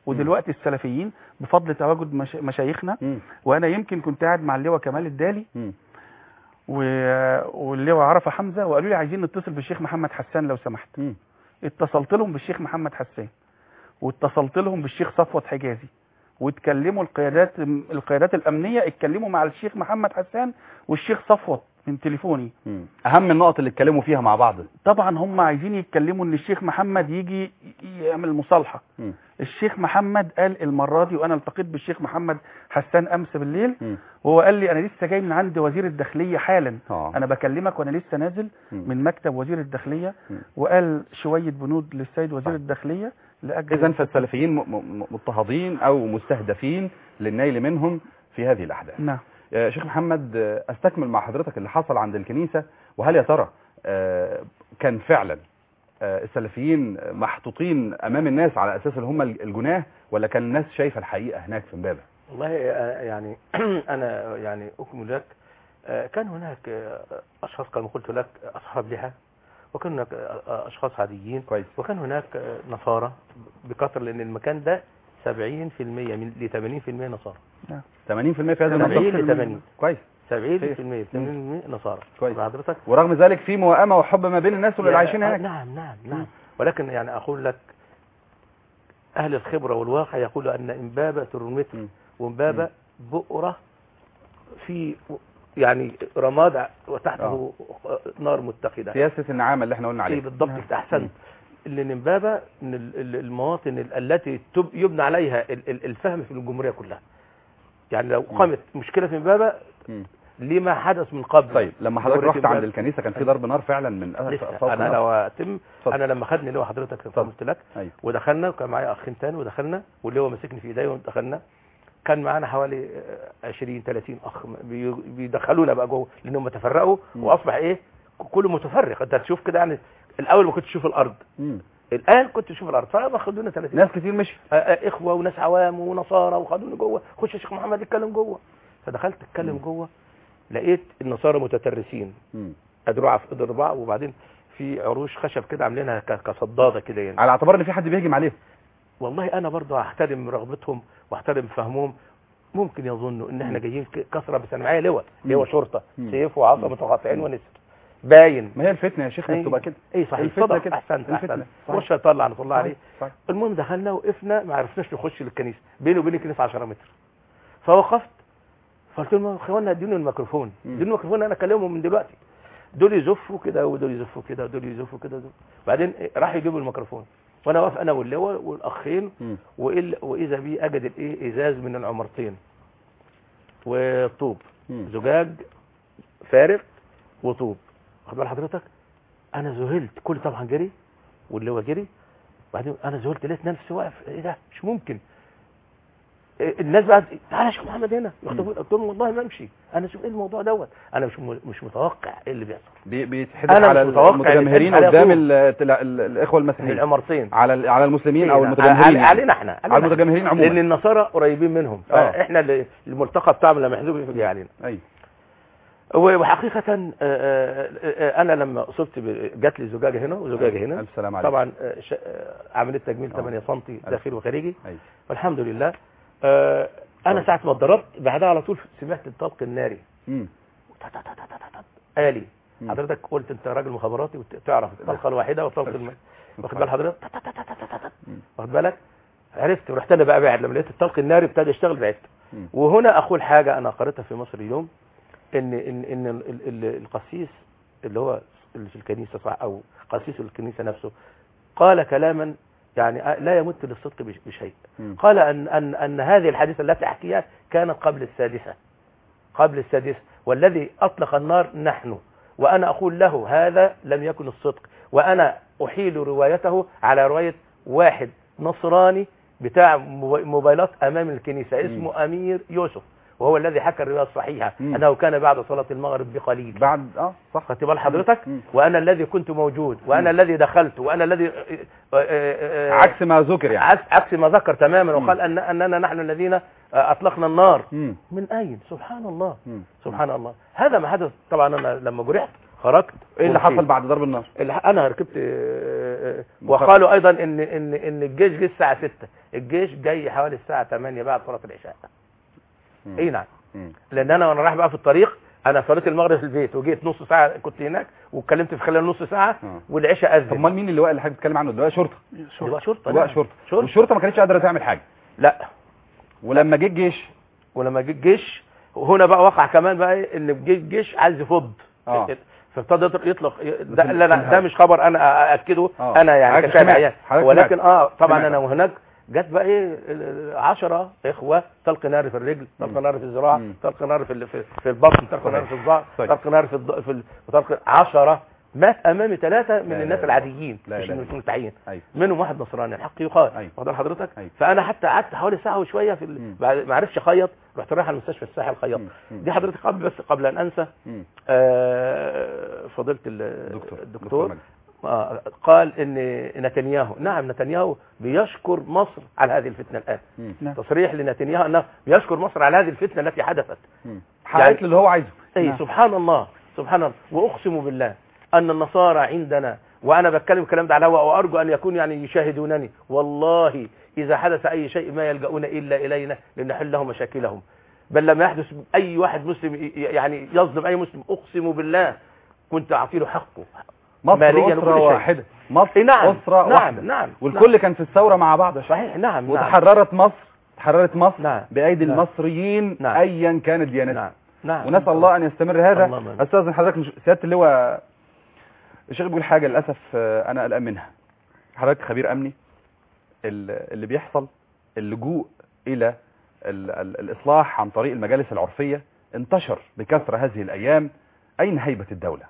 ودلوقتي السلفيين بفضل تواجد مش... مشايخنا مم. وانا يمكن كنت قاعد مع اللواء كمال الدالي مم. و... واللواء عرفه حمزه وقالوا لي عايزين نتصل بالشيخ محمد حسان لو سمحت مم. اتصلت لهم بالشيخ محمد حسان واتصلت لهم بالشيخ صفوت حجازي واتكلموا القيادات القيادات الامنيه اتكلموا مع الشيخ محمد حسان والشيخ صفوت من تليفوني مم. اهم النقط اللي اتكلموا فيها مع بعض طبعا هم عايزين يتكلموا ان الشيخ محمد يجي يعمل مصالحه مم. الشيخ محمد قال المره دي وانا التقيت بالشيخ محمد حسان امس بالليل مم. وهو قال لي انا لسه جاي من عند وزير الداخليه حالا اه انا بكلمك وانا لسه نازل مم. من مكتب وزير الداخليه مم. وقال شويه بنود للسيد وزير الداخليه لاجل اذا فالسلفيين م- م- مضطهدين او مستهدفين للنيل منهم في هذه الاحداث نعم يا شيخ محمد آه، استكمل مع حضرتك اللي حصل عند الكنيسة وهل يا ترى آه، كان فعلا آه، السلفيين محطوطين امام الناس على اساس ان هم الجناه ولا كان الناس شايفه الحقيقه هناك في امبابه والله آه، يعني انا يعني اكمل لك آه، كان هناك آه، اشخاص كما قلت لك اصحاب لحى وكان هناك آه، اشخاص عاديين كويس وكان هناك آه، نصارى بكثره لان المكان ده 70% من ل 80% نصارى 80% في هذا 70 المنطقه ل 80 كويس 70 خير. 80% نصارى كويس. مع حضرتك ورغم ذلك في موائمه وحب ما بين الناس واللي يا- عايشين آه، هناك نعم نعم نعم ولكن يعني اقول لك اهل الخبره والواقع يقولوا ان امبابه ترمتر م. وامبابه بؤره في يعني رماد وتحته نار متقده سياسه النعامه اللي احنا قلنا اي عليها بالضبط كده احسنت لان امبابه من ال- ال- المواطن ال- التي تب- يبنى عليها ال- ال- الفهم في الجمهوريه كلها يعني لو قامت مشكله في امبابه م. لما حدث من قبل طيب لما حضرتك جمهورية رحت عند إمبابة. الكنيسه كان في ضرب نار فعلا من لسه صوت انا النار؟ لو اتم اتفضل. انا لما خدني اللي هو حضرتك قلت لك ايوه ودخلنا وكان معايا اخين تاني ودخلنا واللي هو ماسكني في ايديا ودخلنا كان معانا حوالي آه، 20 30 اخ بي- بيدخلونا بقى جوه لانهم تفرقوا مم. واصبح ايه ك- كله متفرق انت تشوف كده يعني الاول ما كنتش تشوف الارض مم. الان كنت تشوف الارض فاخدونا 30 ناس كتير مشي آه، آه، اخوه وناس عوام ونصارى وخدوني جوه خش يا شيخ محمد اتكلم جوه فدخلت اتكلم مم. جوه لقيت النصارى متترسين مم. ادرع في اضرباع وبعدين في عروش خشب كده عاملينها ك- كصداده كده يعني على اعتبار ان في حد بيهجم عليهم والله انا برضه احترم رغبتهم واحترم فهمهم ممكن يظنوا ان احنا جايين ك- كسره بس انا معايا لواء لواء شرطه مم. سيف وعصا متقاطعين ونسر باين ما هي الفتنه يا شيخ أيوة. بتبقى كده اي صحيح الفتنة صدق كده. احسنت الفتنة. احسنت صحيح. مش هيطلع نطلع الله عليه صحيح. المهم دخلنا وقفنا ما عرفناش نخش للكنيسه بيني وبين الكنيسه 10 متر فوقفت فقلت لهم يا اخوانا ادوني الميكروفون مم. ادوني الميكروفون انا اكلمهم من دلوقتي دول يزفوا كده ودول يزفوا كده ودول يزفوا كده ودول. بعدين إيه، راح يجيبوا الميكروفون وانا واقف انا واللواء والاخين مم. وإل- واذا بي اجد الايه ازاز من العمرتين وطوب مم. زجاج فارغ وطوب واخد بال حضرتك انا ذهلت كل طبعا جري واللي هو جري بعدين انا ذهلت لقيت نفسي واقف ايه ده مش ممكن إيه الناس بقى تعالى يا شيخ محمد هنا يخطفون قلت لهم والله ما امشي انا شوف ايه الموضوع دوت انا مش م- مش متوقع ايه اللي بيحصل بي- بيتحدث أنا على مش متوقع المتجمهرين يتحدث على قدام طول. ال- ال- ال- الاخوه من المسيحيين العمرتين على ال- على المسلمين او على- المتجمهرين على- يعني. علينا احنا على المتجمهرين عموما لان النصارى قريبين منهم آه. فاحنا اللي الملتقى بتاعهم لما يحذفوا يجي علينا ايوه وحقيقة آه، آه، آه، أنا لما أصبت ب- جات لي زجاجة هنا وزجاجة هنا الف سلام عليكم طبعا آه، ش- آه، عملية تجميل آه. 8 سم داخلي وخارجي ايوه والحمد لله آه، أنا ساعة ما اتضربت بعدها على طول سمعت الطلق الناري مم. آلي مم. حضرتك قلت أنت راجل مخابراتي وتعرف الطلقة الواحدة والطلق الم... واخد بال حضرتك مم. واخد بالك عرفت ورحت أنا بقى بعد لما لقيت الطلق الناري ابتدى يشتغل بعدت مم. وهنا أقول حاجة أنا قريتها في مصر اليوم ان ان ان ال- ال- القسيس اللي هو اللي في الكنيسه صح او قسيس الكنيسه نفسه قال كلاما يعني لا يمت للصدق بش- بشيء مم. قال ان ان ان هذه الحادثه التي احكيها كانت قبل السادسه قبل السادسه والذي اطلق النار نحن وانا اقول له هذا لم يكن الصدق وانا احيل روايته على روايه واحد نصراني بتاع مو- موبايلات امام الكنيسه اسمه امير يوسف وهو الذي حكى الروايه الصحيحه مم. انه كان بعد صلاه المغرب بقليل بعد اه صح خدت بال حضرتك مم. وانا الذي كنت موجود وانا الذي دخلت وانا الذي آه، آه، آه، عكس ما ذكر يعني عكس عكس ما ذكر تماما مم. وقال ان اننا نحن الذين آه، اطلقنا النار مم. من اين سبحان الله مم. سبحان الله هذا ما حدث طبعا انا لما جرحت خرجت ايه اللي ومشيت. حصل بعد ضرب النار اللي انا ركبت آه، آه، مخ- وقالوا ايضا ان ان ان الجيش جه الساعه 6 الجيش جاي حوالي الساعه 8 بعد صلاه العشاء مم. اي نعم مم. لان انا وانا رايح بقى في الطريق انا صليت المغرب في البيت وجيت نص ساعه كنت هناك واتكلمت في خلال نص ساعه آه. والعشاء اذن طب امال مين اللواء اللي حضرتك بتتكلم عنه اللواء شرطه لواء شرطه لواء نعم. شرطه شرطه والشرطه ما كانتش قادره تعمل حاجه لا ولما جه الجيش ولما جه الجيش هنا بقى وقع كمان بقى إيه؟ ان جه الجيش عايز يفض اه فابتدى يطلق- يطلق ده في- لا في لا الهواء. ده مش خبر انا ااكده آه. انا يعني حضرتك كشاهد سمعت. عيان حضرتك ولكن سمعت. اه طبعا سمعت. انا وهناك جت بقى ايه ال- عشرة اخوه طلق نار في الرجل طلق مم. نار في الذراع مم. طلق نار في ال- في, في البطن طلق صحيح. نار في الظهر طيب. طلق نار في الض... في ال... طلق عشرة مات امامي ثلاثه من لا الناس إله إلا العاديين لا مش إله من إلا المتعين ايوه منهم واحد نصراني الحق يقال أيوة. واخد حضرتك أيوة. فانا حتى قعدت حوالي ساعه وشويه في ال... مم. بعد ما عرفش اخيط رحت رايح على المستشفى الساحل خيط مم. مم. دي حضرتك قبل بس قبل ان انسى مم. آه، فضيله ال- دكتور الدكتور مجدي. آه، قال ان نتنياهو نعم نتنياهو بيشكر مصر على هذه الفتنه الان مم. نعم. تصريح لنتنياهو انه بيشكر مصر على هذه الفتنه التي حدثت مم. حققت له اللي هو عايزه اي نعم. سبحان الله سبحان الله واقسم بالله ان النصارى عندنا وانا بتكلم الكلام ده على الهواء وارجو ان يكون يعني يشاهدونني والله اذا حدث اي شيء ما يلجؤون الا الينا لنحل لهم مشاكلهم بل لما يحدث اي واحد مسلم ي- يعني يظلم اي مسلم اقسم بالله كنت اعطي له حقه مصر مالياً اسره وكل شيء. واحده مصر إيه نعم اسره نعم واحده نعم والكل كان في الثوره مع بعض يا شيخ. صحيح نعم نعم وتحررت مصر تحررت مصر نعم بايدي نعم. المصريين نعم. ايا كانت ديانتهم نعم نعم ونسال الله ان يستمر هذا اللهم آمين. استاذن حضرتك مش سياده اللواء الشيخ بيقول حاجه للاسف آه، انا قلقان منها حضرتك خبير امني ال- اللي بيحصل اللجوء الى ال ال الاصلاح عن طريق المجالس العرفيه انتشر بكثره هذه الايام اين هيبه الدوله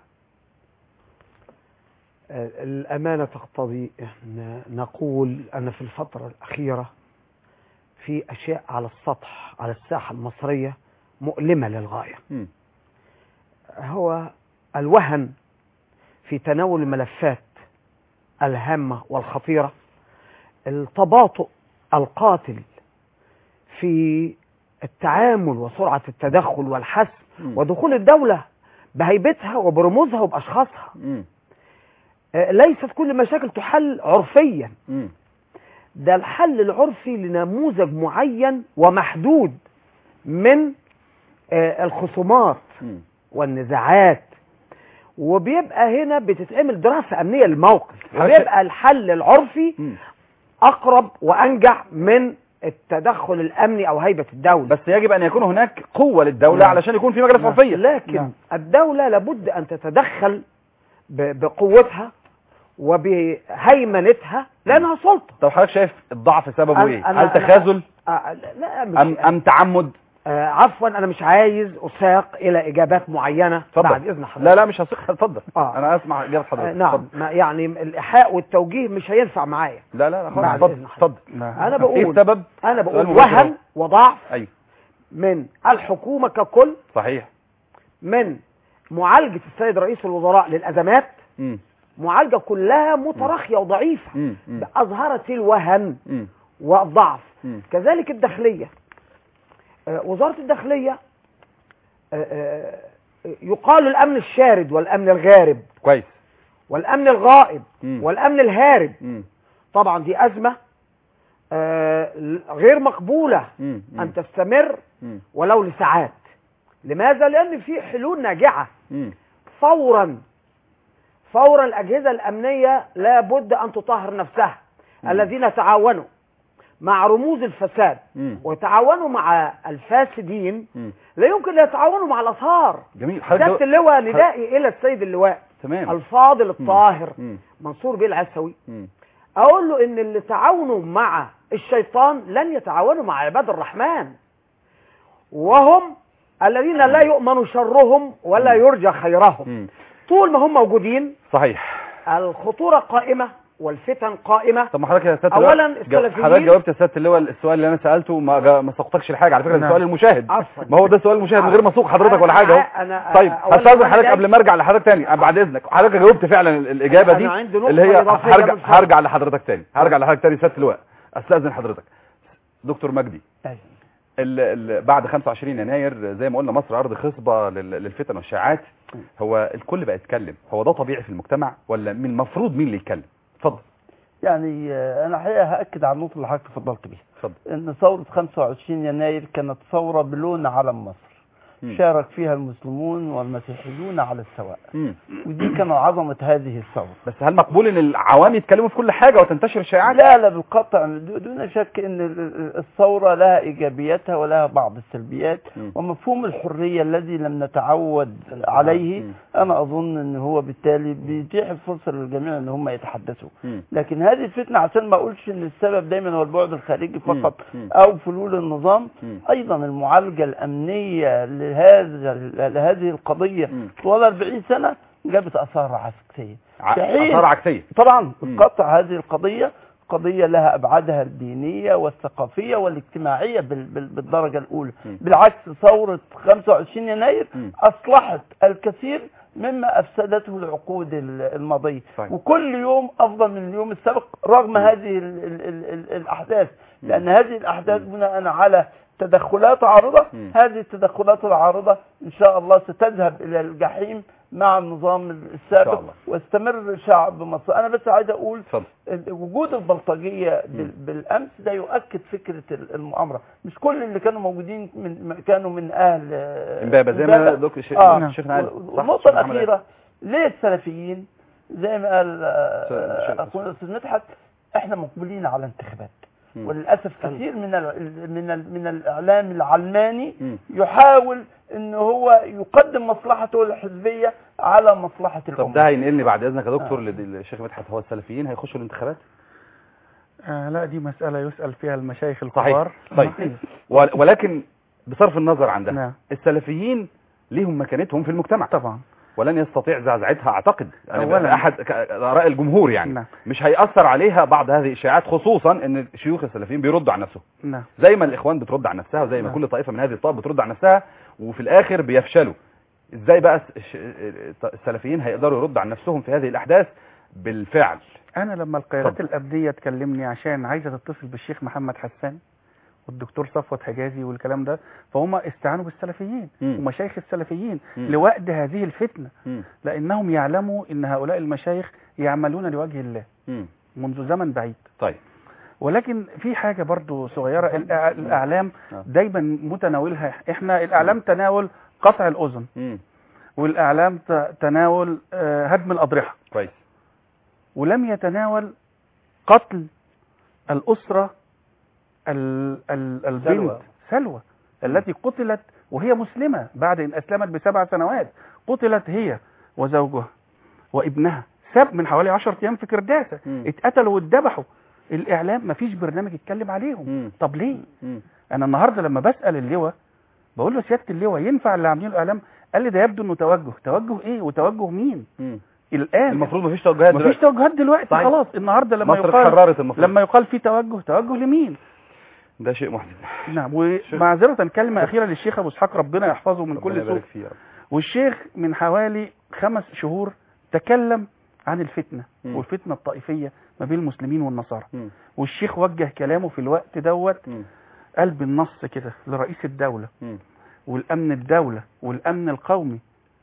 الأمانة تقتضي أن نقول أن في الفترة الأخيرة في أشياء على السطح على الساحة المصرية مؤلمة للغاية مم. هو الوهن في تناول الملفات الهامة والخطيرة التباطؤ القاتل في التعامل وسرعة التدخل والحسم مم. ودخول الدولة بهيبتها وبرموزها وبأشخاصها مم. آه، ليست كل مشاكل تحل عرفيا مم. ده الحل العرفي لنموذج معين ومحدود من آه، الخصومات مم. والنزاعات وبيبقى هنا بتتعمل دراسة أمنية للموقف حاجة- وبيبقى الحل العرفي مم. أقرب وأنجع من التدخل الأمني أو هيبة الدولة بس يجب ان يكون هناك قوه للدوله نعم. علشان يكون في مجلس عرفيه لكن نعم. الدولة لابد أن تتدخل ب- بقوتها وبهيمنتها لأنها سلطة طب حضرتك شايف الضعف سببه أنا- ايه أنا- هل أنا- تخاذل آه، لا مش ام ام تعمد آه، عفوا أنا مش عايز أساق إلى إجابات معينة اتفضل. بعد إذن حضرتك لا لا مش هثق اتفضل آه. انا اسمع اجابه آه، حضرتك نعم اتفضل. ما يعني الإيحاء والتوجيه مش هينفع معايا لا لا لا خالص بعد اتفضل إذن حضرتك. اتفضل أنا ايه بقول السبب أنا سؤال بقول مباشر وهن أهو. وضعف ايوه من الحكومة ككل صحيح من معالجة السيد رئيس الوزراء للأزمات امم معالجة كلها متراخية وضعيفة امم امم أظهرت الوهن امم والضعف امم كذلك الداخلية آه، وزارة الداخلية آه، آه، يقال الأمن الشارد والأمن الغارب كويس والأمن الغائب مم. والأمن الهارب امم طبعا دي أزمة آه، غير مقبولة امم أن تستمر امم ولو لساعات لماذا؟ لأن في حلول ناجعة امم فورا فورا الأجهزة الأمنية لابد أن تطهر نفسها مم. الذين تعاونوا مع رموز الفساد امم وتعاونوا مع الفاسدين امم لا يمكن أن يتعاونوا مع الأطهار جميل سيادة حضرتك اللواء ندائي إلى السيد اللواء تمام الفاضل الطاهر امم منصور بيه العسوي امم أقول له إن اللي تعاونوا مع الشيطان لن يتعاونوا مع عباد الرحمن وهم الذين لا يؤمن شرهم ولا يرجى خيرهم امم طول ما هم موجودين صحيح الخطورة قائمة والفتن قائمة طب ما حضرتك يا سياده أولاً اللواء جو- السلفيين- حضرتك جاوبت يا سياده اللواء السؤال اللي انا سالته ما جا- ما سقطكش لحاجه على فكره ده نعم. سؤال المشاهد عفوا ما هو ده سؤال المشاهد من غير ما اسوق حضرتك ولا أنا- حاجه اهو أنا طيب أولاً هستاذن أنا حضرتك جاي- قبل ما ارجع لحضرتك تاني بعد اذنك حضرتك جاوبت فعلا ال- الاجابه أنا دي عندي نقطة اللي هي إضافية هرجع من فضلك. هرجع لحضرتك تاني هرجع لحضرتك تاني سياده اللواء استاذن حضرتك دكتور مجدي أيوة. ال ال بعد 25 يناير زي ما قلنا مصر ارض خصبه لل- للفتن والشائعات هو الكل بقى يتكلم هو ده طبيعي في المجتمع ولا من المفروض مين اللي يتكلم اتفضل يعني آه، انا حقيقه هاكد على النقطه اللي حضرتك تفضلت بيها اتفضل ان ثوره 25 يناير كانت ثوره بلون علم مصر مم. شارك فيها المسلمون والمسيحيون على السواء مم. ودي كانت عظمه هذه الثوره بس هل مقبول ان العوام يتكلموا في كل حاجه وتنتشر الشائعات لا لا بالقطع دو- دون شك ان ال- ال- الثوره لها ايجابياتها ولها بعض السلبيات مم. ومفهوم الحريه الذي لم نتعود عليه مم. انا اظن ان هو بالتالي بيتيح الفرصه للجميع ان هم يتحدثوا مم. لكن هذه الفتنه عشان ما اقولش ان السبب دايما هو البعد الخارجي مم. فقط مم. او فلول النظام مم. ايضا المعالجه الامنيه لهذا لهذه القضيه مم. طوال 40 سنه جابت اثار عسكريه ع- صحيح. اثار عكسيه طبعا مم. بالقطع هذه القضية قضية لها أبعادها الدينية والثقافية والاجتماعية بال- بال- بالدرجة الأولى مم. بالعكس ثورة 25 يناير مم. أصلحت الكثير مما أفسدته العقود ال- الماضية صحيح. وكل يوم أفضل من اليوم السابق رغم هذه ال ال ال ال الأحداث لأن هذه الأحداث بناء على تدخلات عارضة مم. هذه التدخلات العارضة إن شاء الله ستذهب إلى الجحيم مع النظام السابق الله. واستمر شعب مصر أنا بس عايز أقول اتفضل وجود البلطجية بال- بالأمس ده يؤكد فكرة ال- المؤامرة مش كل اللي كانوا موجودين من كانوا من أهل آه، امبابه زي ما إمبابة. دكتور شيخ آه. شيخنا قال و- صح، والنقطة شيخ محمد قال. الأخيرة ليه السلفيين زي ما قال آه، شيخ- أخونا الأستاذ مدحت احنا مقبلين على انتخابات مم. وللأسف كثير من ال من ال من الإعلام العلماني مم. يحاول ان هو يقدم مصلحته الحزبية على مصلحة طب الأمة ده هينقلني بعد اذنك يا دكتور للشيخ مدحت هو السلفيين هيخشوا الانتخابات آه لا دي مسألة يسأل فيها المشايخ صحيح الكبار طيب ول- ولكن بصرف النظر عن ده نعم السلفيين ليهم مكانتهم في المجتمع طبعا ولن يستطيع زعزعتها اعتقد أنا أولاً. احد ك- اراء الجمهور يعني نعم مش هيأثر عليها بعض هذه الاشاعات خصوصا ان شيوخ السلفيين بيردوا عن نفسهم نعم زي ما الاخوان بترد عن نفسها وزي ما نعم. كل طائفه من هذه الطائف بترد عن نفسها وفي الاخر بيفشلوا ازاي بقى الس- الش- السلفيين هيقدروا يردوا عن نفسهم في هذه الاحداث بالفعل انا لما القيادات اتفضل. الامنيه تكلمني عشان عايزه تتصل بالشيخ محمد حسان والدكتور صفوت حجازي والكلام ده فهم استعانوا بالسلفيين مم. ومشايخ السلفيين مم. لوقت هذه الفتنه مم. لانهم يعلموا ان هؤلاء المشايخ يعملون لوجه الله مم. منذ زمن بعيد طيب ولكن في حاجه برضو صغيره الإع- الاعلام آه. دايما متناولها احنا الاعلام تناول قطع الاذن مم. والاعلام ت- تناول آه، هدم الاضرحه كويس ولم يتناول قتل الأسرة ال ال البنت سلوى. سلوى التي قتلت وهي مسلمة بعد أن أسلمت بسبع سنوات قتلت هي وزوجها وابنها سب من حوالي 10 أيام في كرداسة مم. اتقتلوا واتذبحوا الإعلام مفيش برنامج يتكلم عليهم مم. طب ليه؟ مم. أنا النهاردة لما بسأل اللواء بقول له سيادة اللواء ينفع اللي عاملينه الإعلام قال لي ده يبدو إنه توجه توجه إيه وتوجه مين؟ مم. الآن المفروض مفيش توجهات مفيش دلوقتي توجهات دلوقتي صحيح. خلاص النهارده لما مصر يقال اتحررت المفروض لما يقال في توجه توجه لمين ده شيء محزن نعم ومعذرة كلمة أخيرة للشيخ أبو إسحاق ربنا يحفظه من ربنا كل سوء يبارك فيه يا رب. والشيخ من حوالي خمس شهور تكلم عن الفتنة مم. والفتنة الطائفية ما بين المسلمين والنصارى مم. والشيخ وجه كلامه في الوقت دوت مم. قال بالنص كده لرئيس الدولة مم. والأمن الدولة والأمن القومي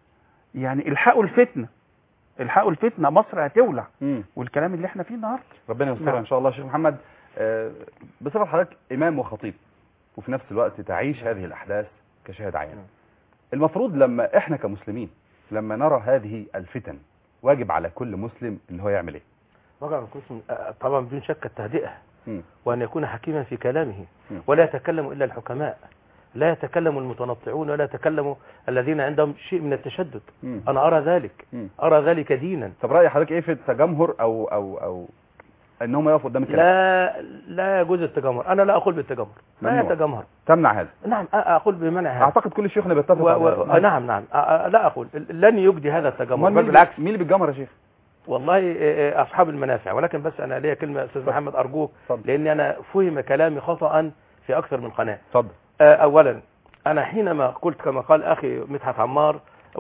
يعني الحقوا الفتنة الحقوا الفتنة مصر هتولع مم. والكلام اللي احنا فيه النهارده ربنا يسترها نعم. ان شاء الله يا شيخ محمد آه، بصفه حضرتك امام وخطيب وفي نفس الوقت تعيش هذه الاحداث كشاهد عيان المفروض لما احنا كمسلمين لما نرى هذه الفتن واجب على كل مسلم ان هو يعمل ايه وقع القسم آه، طبعا بدون شك التهدئة مم. وأن يكون حكيما في كلامه مم. ولا يتكلم إلا الحكماء لا يتكلم المتنطعون ولا يتكلم الذين عندهم شيء من التشدد مم. أنا أرى ذلك مم. أرى ذلك دينا طب راي حضرتك ايه في التجمهر او او او ان هم يقفوا قدام الكلام لا لا يجوز التجمهر أنا لا أقول بالتجمهر لا ممنوع. يتجمهر تمنع هذا نعم أ- أقول بمنع هذا اعتقد كل شيوخنا بيتفقوا و... على و... هذا. نعم نعم أ- أ- لا أقول لن يجدي هذا التجمهر أمال بل مين بالعكس مين اللي بيتجمهر يا شيخ والله إيه، إيه، أصحاب المنافع ولكن بس أنا ليا كلمة أستاذ محمد أرجوك اتفضل. لأن أنا فهم كلامي خطأ في أكثر من قناة اتفضل آه، أولا أنا حينما قلت كما قال أخي مدحت عمار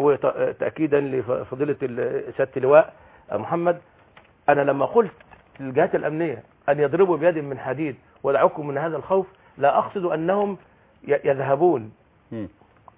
وتأكيدا لفضيلة ال- سيادة اللواء آه، محمد أنا لما قلت للجهات الأمنية أن يضربوا بيد من حديد ودعوكم من هذا الخوف لا أقصد أنهم ي- يذهبون مم.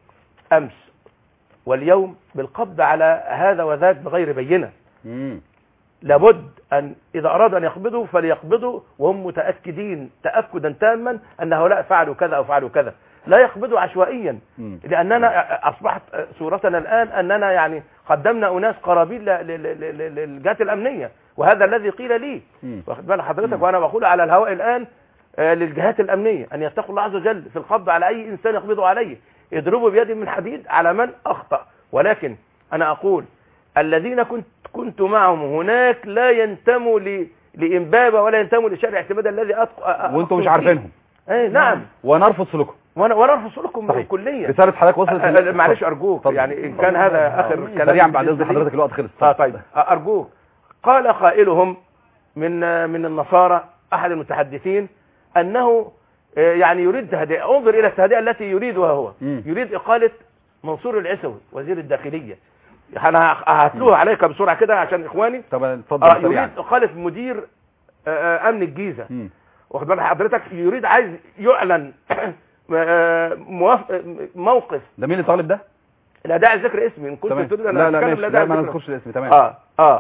أمس واليوم بالقبض على هذا وذاك بغير بينة مم. لابد أن إذا أرادوا أن يقبضوا فليقبضوا وهم متأكدين تأكدا تاما أن هؤلاء فعلوا كذا أو فعلوا كذا لا يقبضوا عشوائيا مم. لأننا أصبحت صورتنا الآن أننا يعني قدمنا أناس قرابين ل- ل- ل- ل- للجهات الأمنية وهذا الذي قيل لي مم. واخد بال حضرتك وأنا بقول على الهواء الآن آه، للجهات الأمنية أن يتقوا الله عز وجل في القبض على أي إنسان يقبضوا عليه يضربوا بيد من حديد على من أخطأ ولكن أنا أقول الذين كنت كنت معهم هناك لا ينتموا ل لإنبابة ولا ينتموا لشارع الاعتماد الذي أتق... وانتم مش عارفينهم ايه نعم ونرفض سلوكهم وانا وانا ارفض لكم صحيح. كليا رسالة حضرتك وصلت أه، أه، معلش ارجوك اتفضل. يعني ان كان هذا اخر كلام سريعا بعد بالنسبة اذن لي. حضرتك الوقت خلص اه طيب أه، ارجوك قال قائلهم من آه، من النصارى احد المتحدثين انه آه، يعني يريد تهدئه انظر الى التهدئه التي يريدها هو مم. يريد اقاله منصور العسوي وزير الداخليه انا هتلوها عليك بسرعه كده عشان اخواني طب آه اتفضل يريد سريعا اقاله مدير آه، آه، امن الجيزه مم. واخد بال حضرتك يريد عايز يعلن آه، موافق آه، موقف ده مين اللي طالب ده؟ لا داعي ذكر اسمي ان كنت تمام. تريد ان لا لا اتكلم ماشي لا لا داعي ما ذكر نذكرش الاسم تمام آه, اه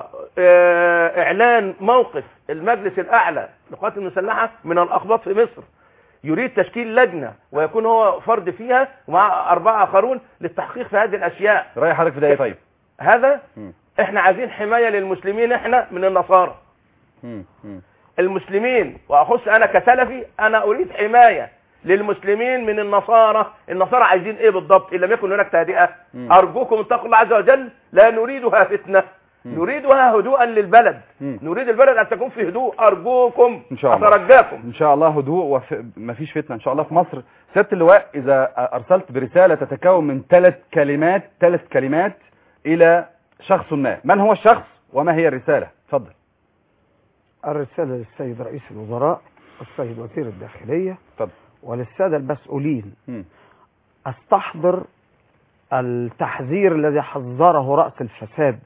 اه اعلان موقف المجلس الاعلى للقوات المسلحه من الاقباط في مصر يريد تشكيل لجنه ويكون هو فرد فيها ومع اربعه اخرون للتحقيق في هذه الاشياء راي حضرتك في ده ايه طيب؟ هذا مم. احنا عايزين حمايه للمسلمين احنا من النصارى مم. مم. المسلمين واخص انا كسلفي انا اريد حمايه للمسلمين من النصارى النصارى عايزين ايه بالضبط ان لم يكن هناك تهدئه مم. ارجوكم اتقوا الله عز وجل لا نريدها فتنه مم. نريدها هدوءا للبلد مم. نريد البلد ان تكون في هدوء ارجوكم ان شاء الله اترجاكم ان شاء الله هدوء ومفيش فتنه ان شاء الله في مصر سياده اللواء اذا ارسلت برساله تتكون من ثلاث كلمات ثلاث كلمات الى شخص ما من هو الشخص وما هي الرساله اتفضل الرسالة للسيد رئيس الوزراء والسيد وزير الداخلية اتفضل وللسادة المسؤولين مم. استحضر التحذير الذي حذره رأس الفساد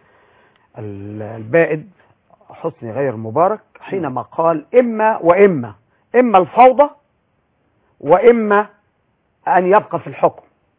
ال- البائد حسني غير مبارك حينما قال إما وإما إما الفوضى وإما أن يبقى في الحكم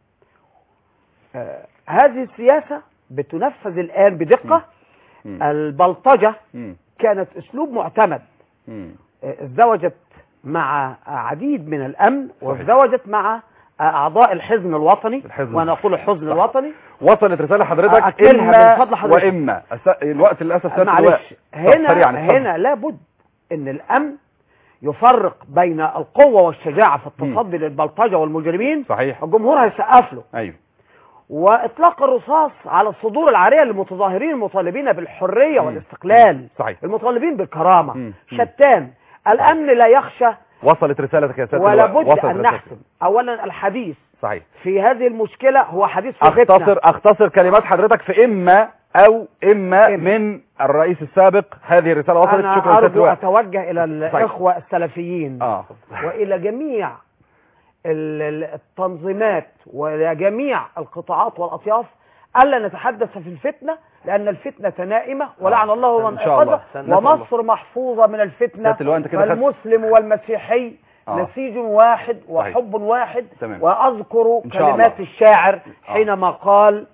آه، هذه السياسة بتنفذ الآن بدقة مم. البلطجة مم. كانت أسلوب معتمد مم. ازدوجت مع عديد من الأمن صحيح. وازدوجت مع أعضاء الحزب الوطني الحزب. وأنا أقول الحزب صح. الوطني وصلت رساله حضرتك أكملها اما من فضل حضرتك. واما أس- الوقت للاسف سياده اللواء معلش طب هنا سريعا اتفضل. هنا لابد ان الامن يفرق بين القوه والشجاعه في التصدي للبلطجه والمجرمين صحيح الجمهور هيسقف له ايوه واطلاق الرصاص على الصدور العاريه للمتظاهرين المطالبين بالحريه والاستقلال صحيح المطالبين بالكرامه مم. مم. شتان الامن لا يخشى وصلت رسالتك يا سياده ولا اللواء بد وصلت ان رسالتك. نحسم اولا الحديث صحيح في هذه المشكله هو حديث في اختصر فتنة. اختصر كلمات حضرتك في اما او اما من الرئيس السابق هذه الرساله وصلت انا شكرا سياده ارجو اللواء اتوجه الى الاخوه السلفيين اه والى جميع ال- ال- التنظيمات والى جميع القطاعات والاطياف الا نتحدث في الفتنه لان الفتنه نائمه ولعن الله من إن شاء الله. ايقظها نسأل الله. ومصر محفوظه من الفتنه سيادة اللواء، أنت كده خدت- فالمسلم والمسيحي آه. نسيج واحد وحب واحد تمام. واذكر إن شاء كلمات الله. الشاعر آه. حينما قال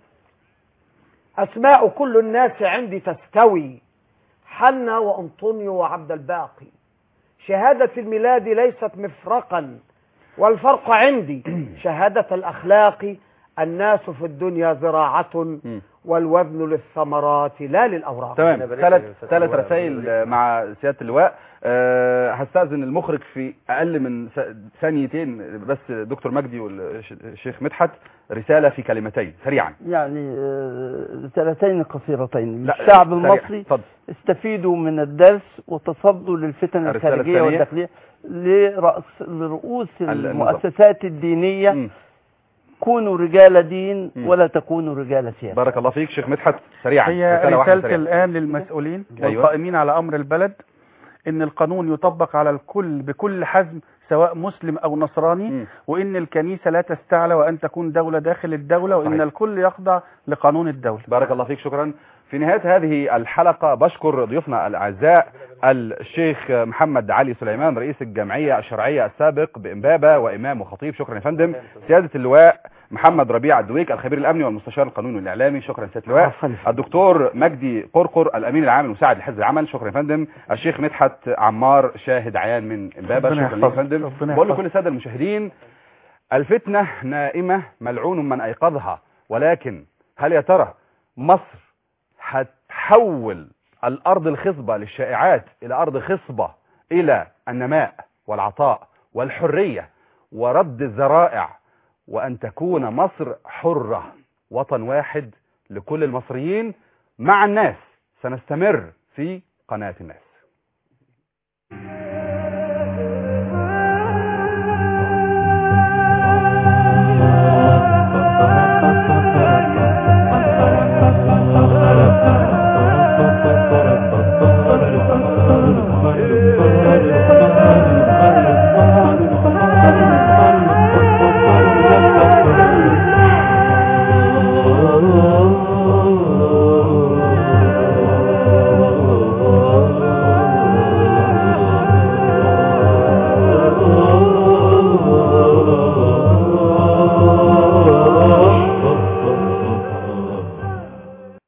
اسماء كل الناس عندي تستوي حنا وأنطونيو وعبد الباقي شهادة الميلاد ليست مفرقا والفرق عندي شهادة الأخلاق الناس في الدنيا زراعة والوزن للثمرات لا للأوراق تمام ثلاث ثلاث رسائل مع سياده اللواء أه هستاذن المخرج في اقل من س- ثانيتين بس دكتور مجدي والشيخ مدحت رساله في كلمتين سريعا يعني آه، رسالتين قصيرتين لا، للشعب سريعا. المصري اتفضل. استفيدوا من الدرس وتصدوا للفتن الرسالة الخارجية الثانية. والداخلية لرأس لرؤوس النظام. المؤسسات الدينية مم. كونوا رجال دين مم. ولا تكونوا رجال سياسة بارك الله فيك شيخ مدحت سريعا هي رسالة واحدة رسالة سريعا. الآن للمسؤولين أيوة. والقائمين على أمر البلد إن القانون يطبق على الكل بكل حزم سواء مسلم أو نصراني مم. وإن الكنيسة لا تستعلى وأن تكون دولة داخل الدولة وإن صحيح. الكل يخضع لقانون الدولة بارك الله فيك شكرا في نهاية هذه الحلقة بشكر ضيوفنا الأعزاء الشيخ محمد علي سليمان رئيس الجمعية الشرعية السابق بإمبابة وإمام وخطيب شكرا يا فندم سيادة اللواء محمد ربيع الدويك الخبير الأمني والمستشار القانوني والإعلامي شكرا سيادة اللواء الدكتور مجدي قرقر الأمين العام المساعد لحزب العمل شكرا يا فندم الشيخ مدحت عمار شاهد عيان من إمبابة ربنا شكرا لك يا يحفظك. فندم ربنا بقول يحفظك. لكل السادة المشاهدين الفتنة نائمة ملعون من أيقظها ولكن هل يا ترى مصر هتحول الأرض الخصبة للشائعات إلى أرض خصبة إلى النماء والعطاء والحرية ورد الذرائع وأن تكون مصر حرة وطن واحد لكل المصريين مع الناس سنستمر في قناة الناس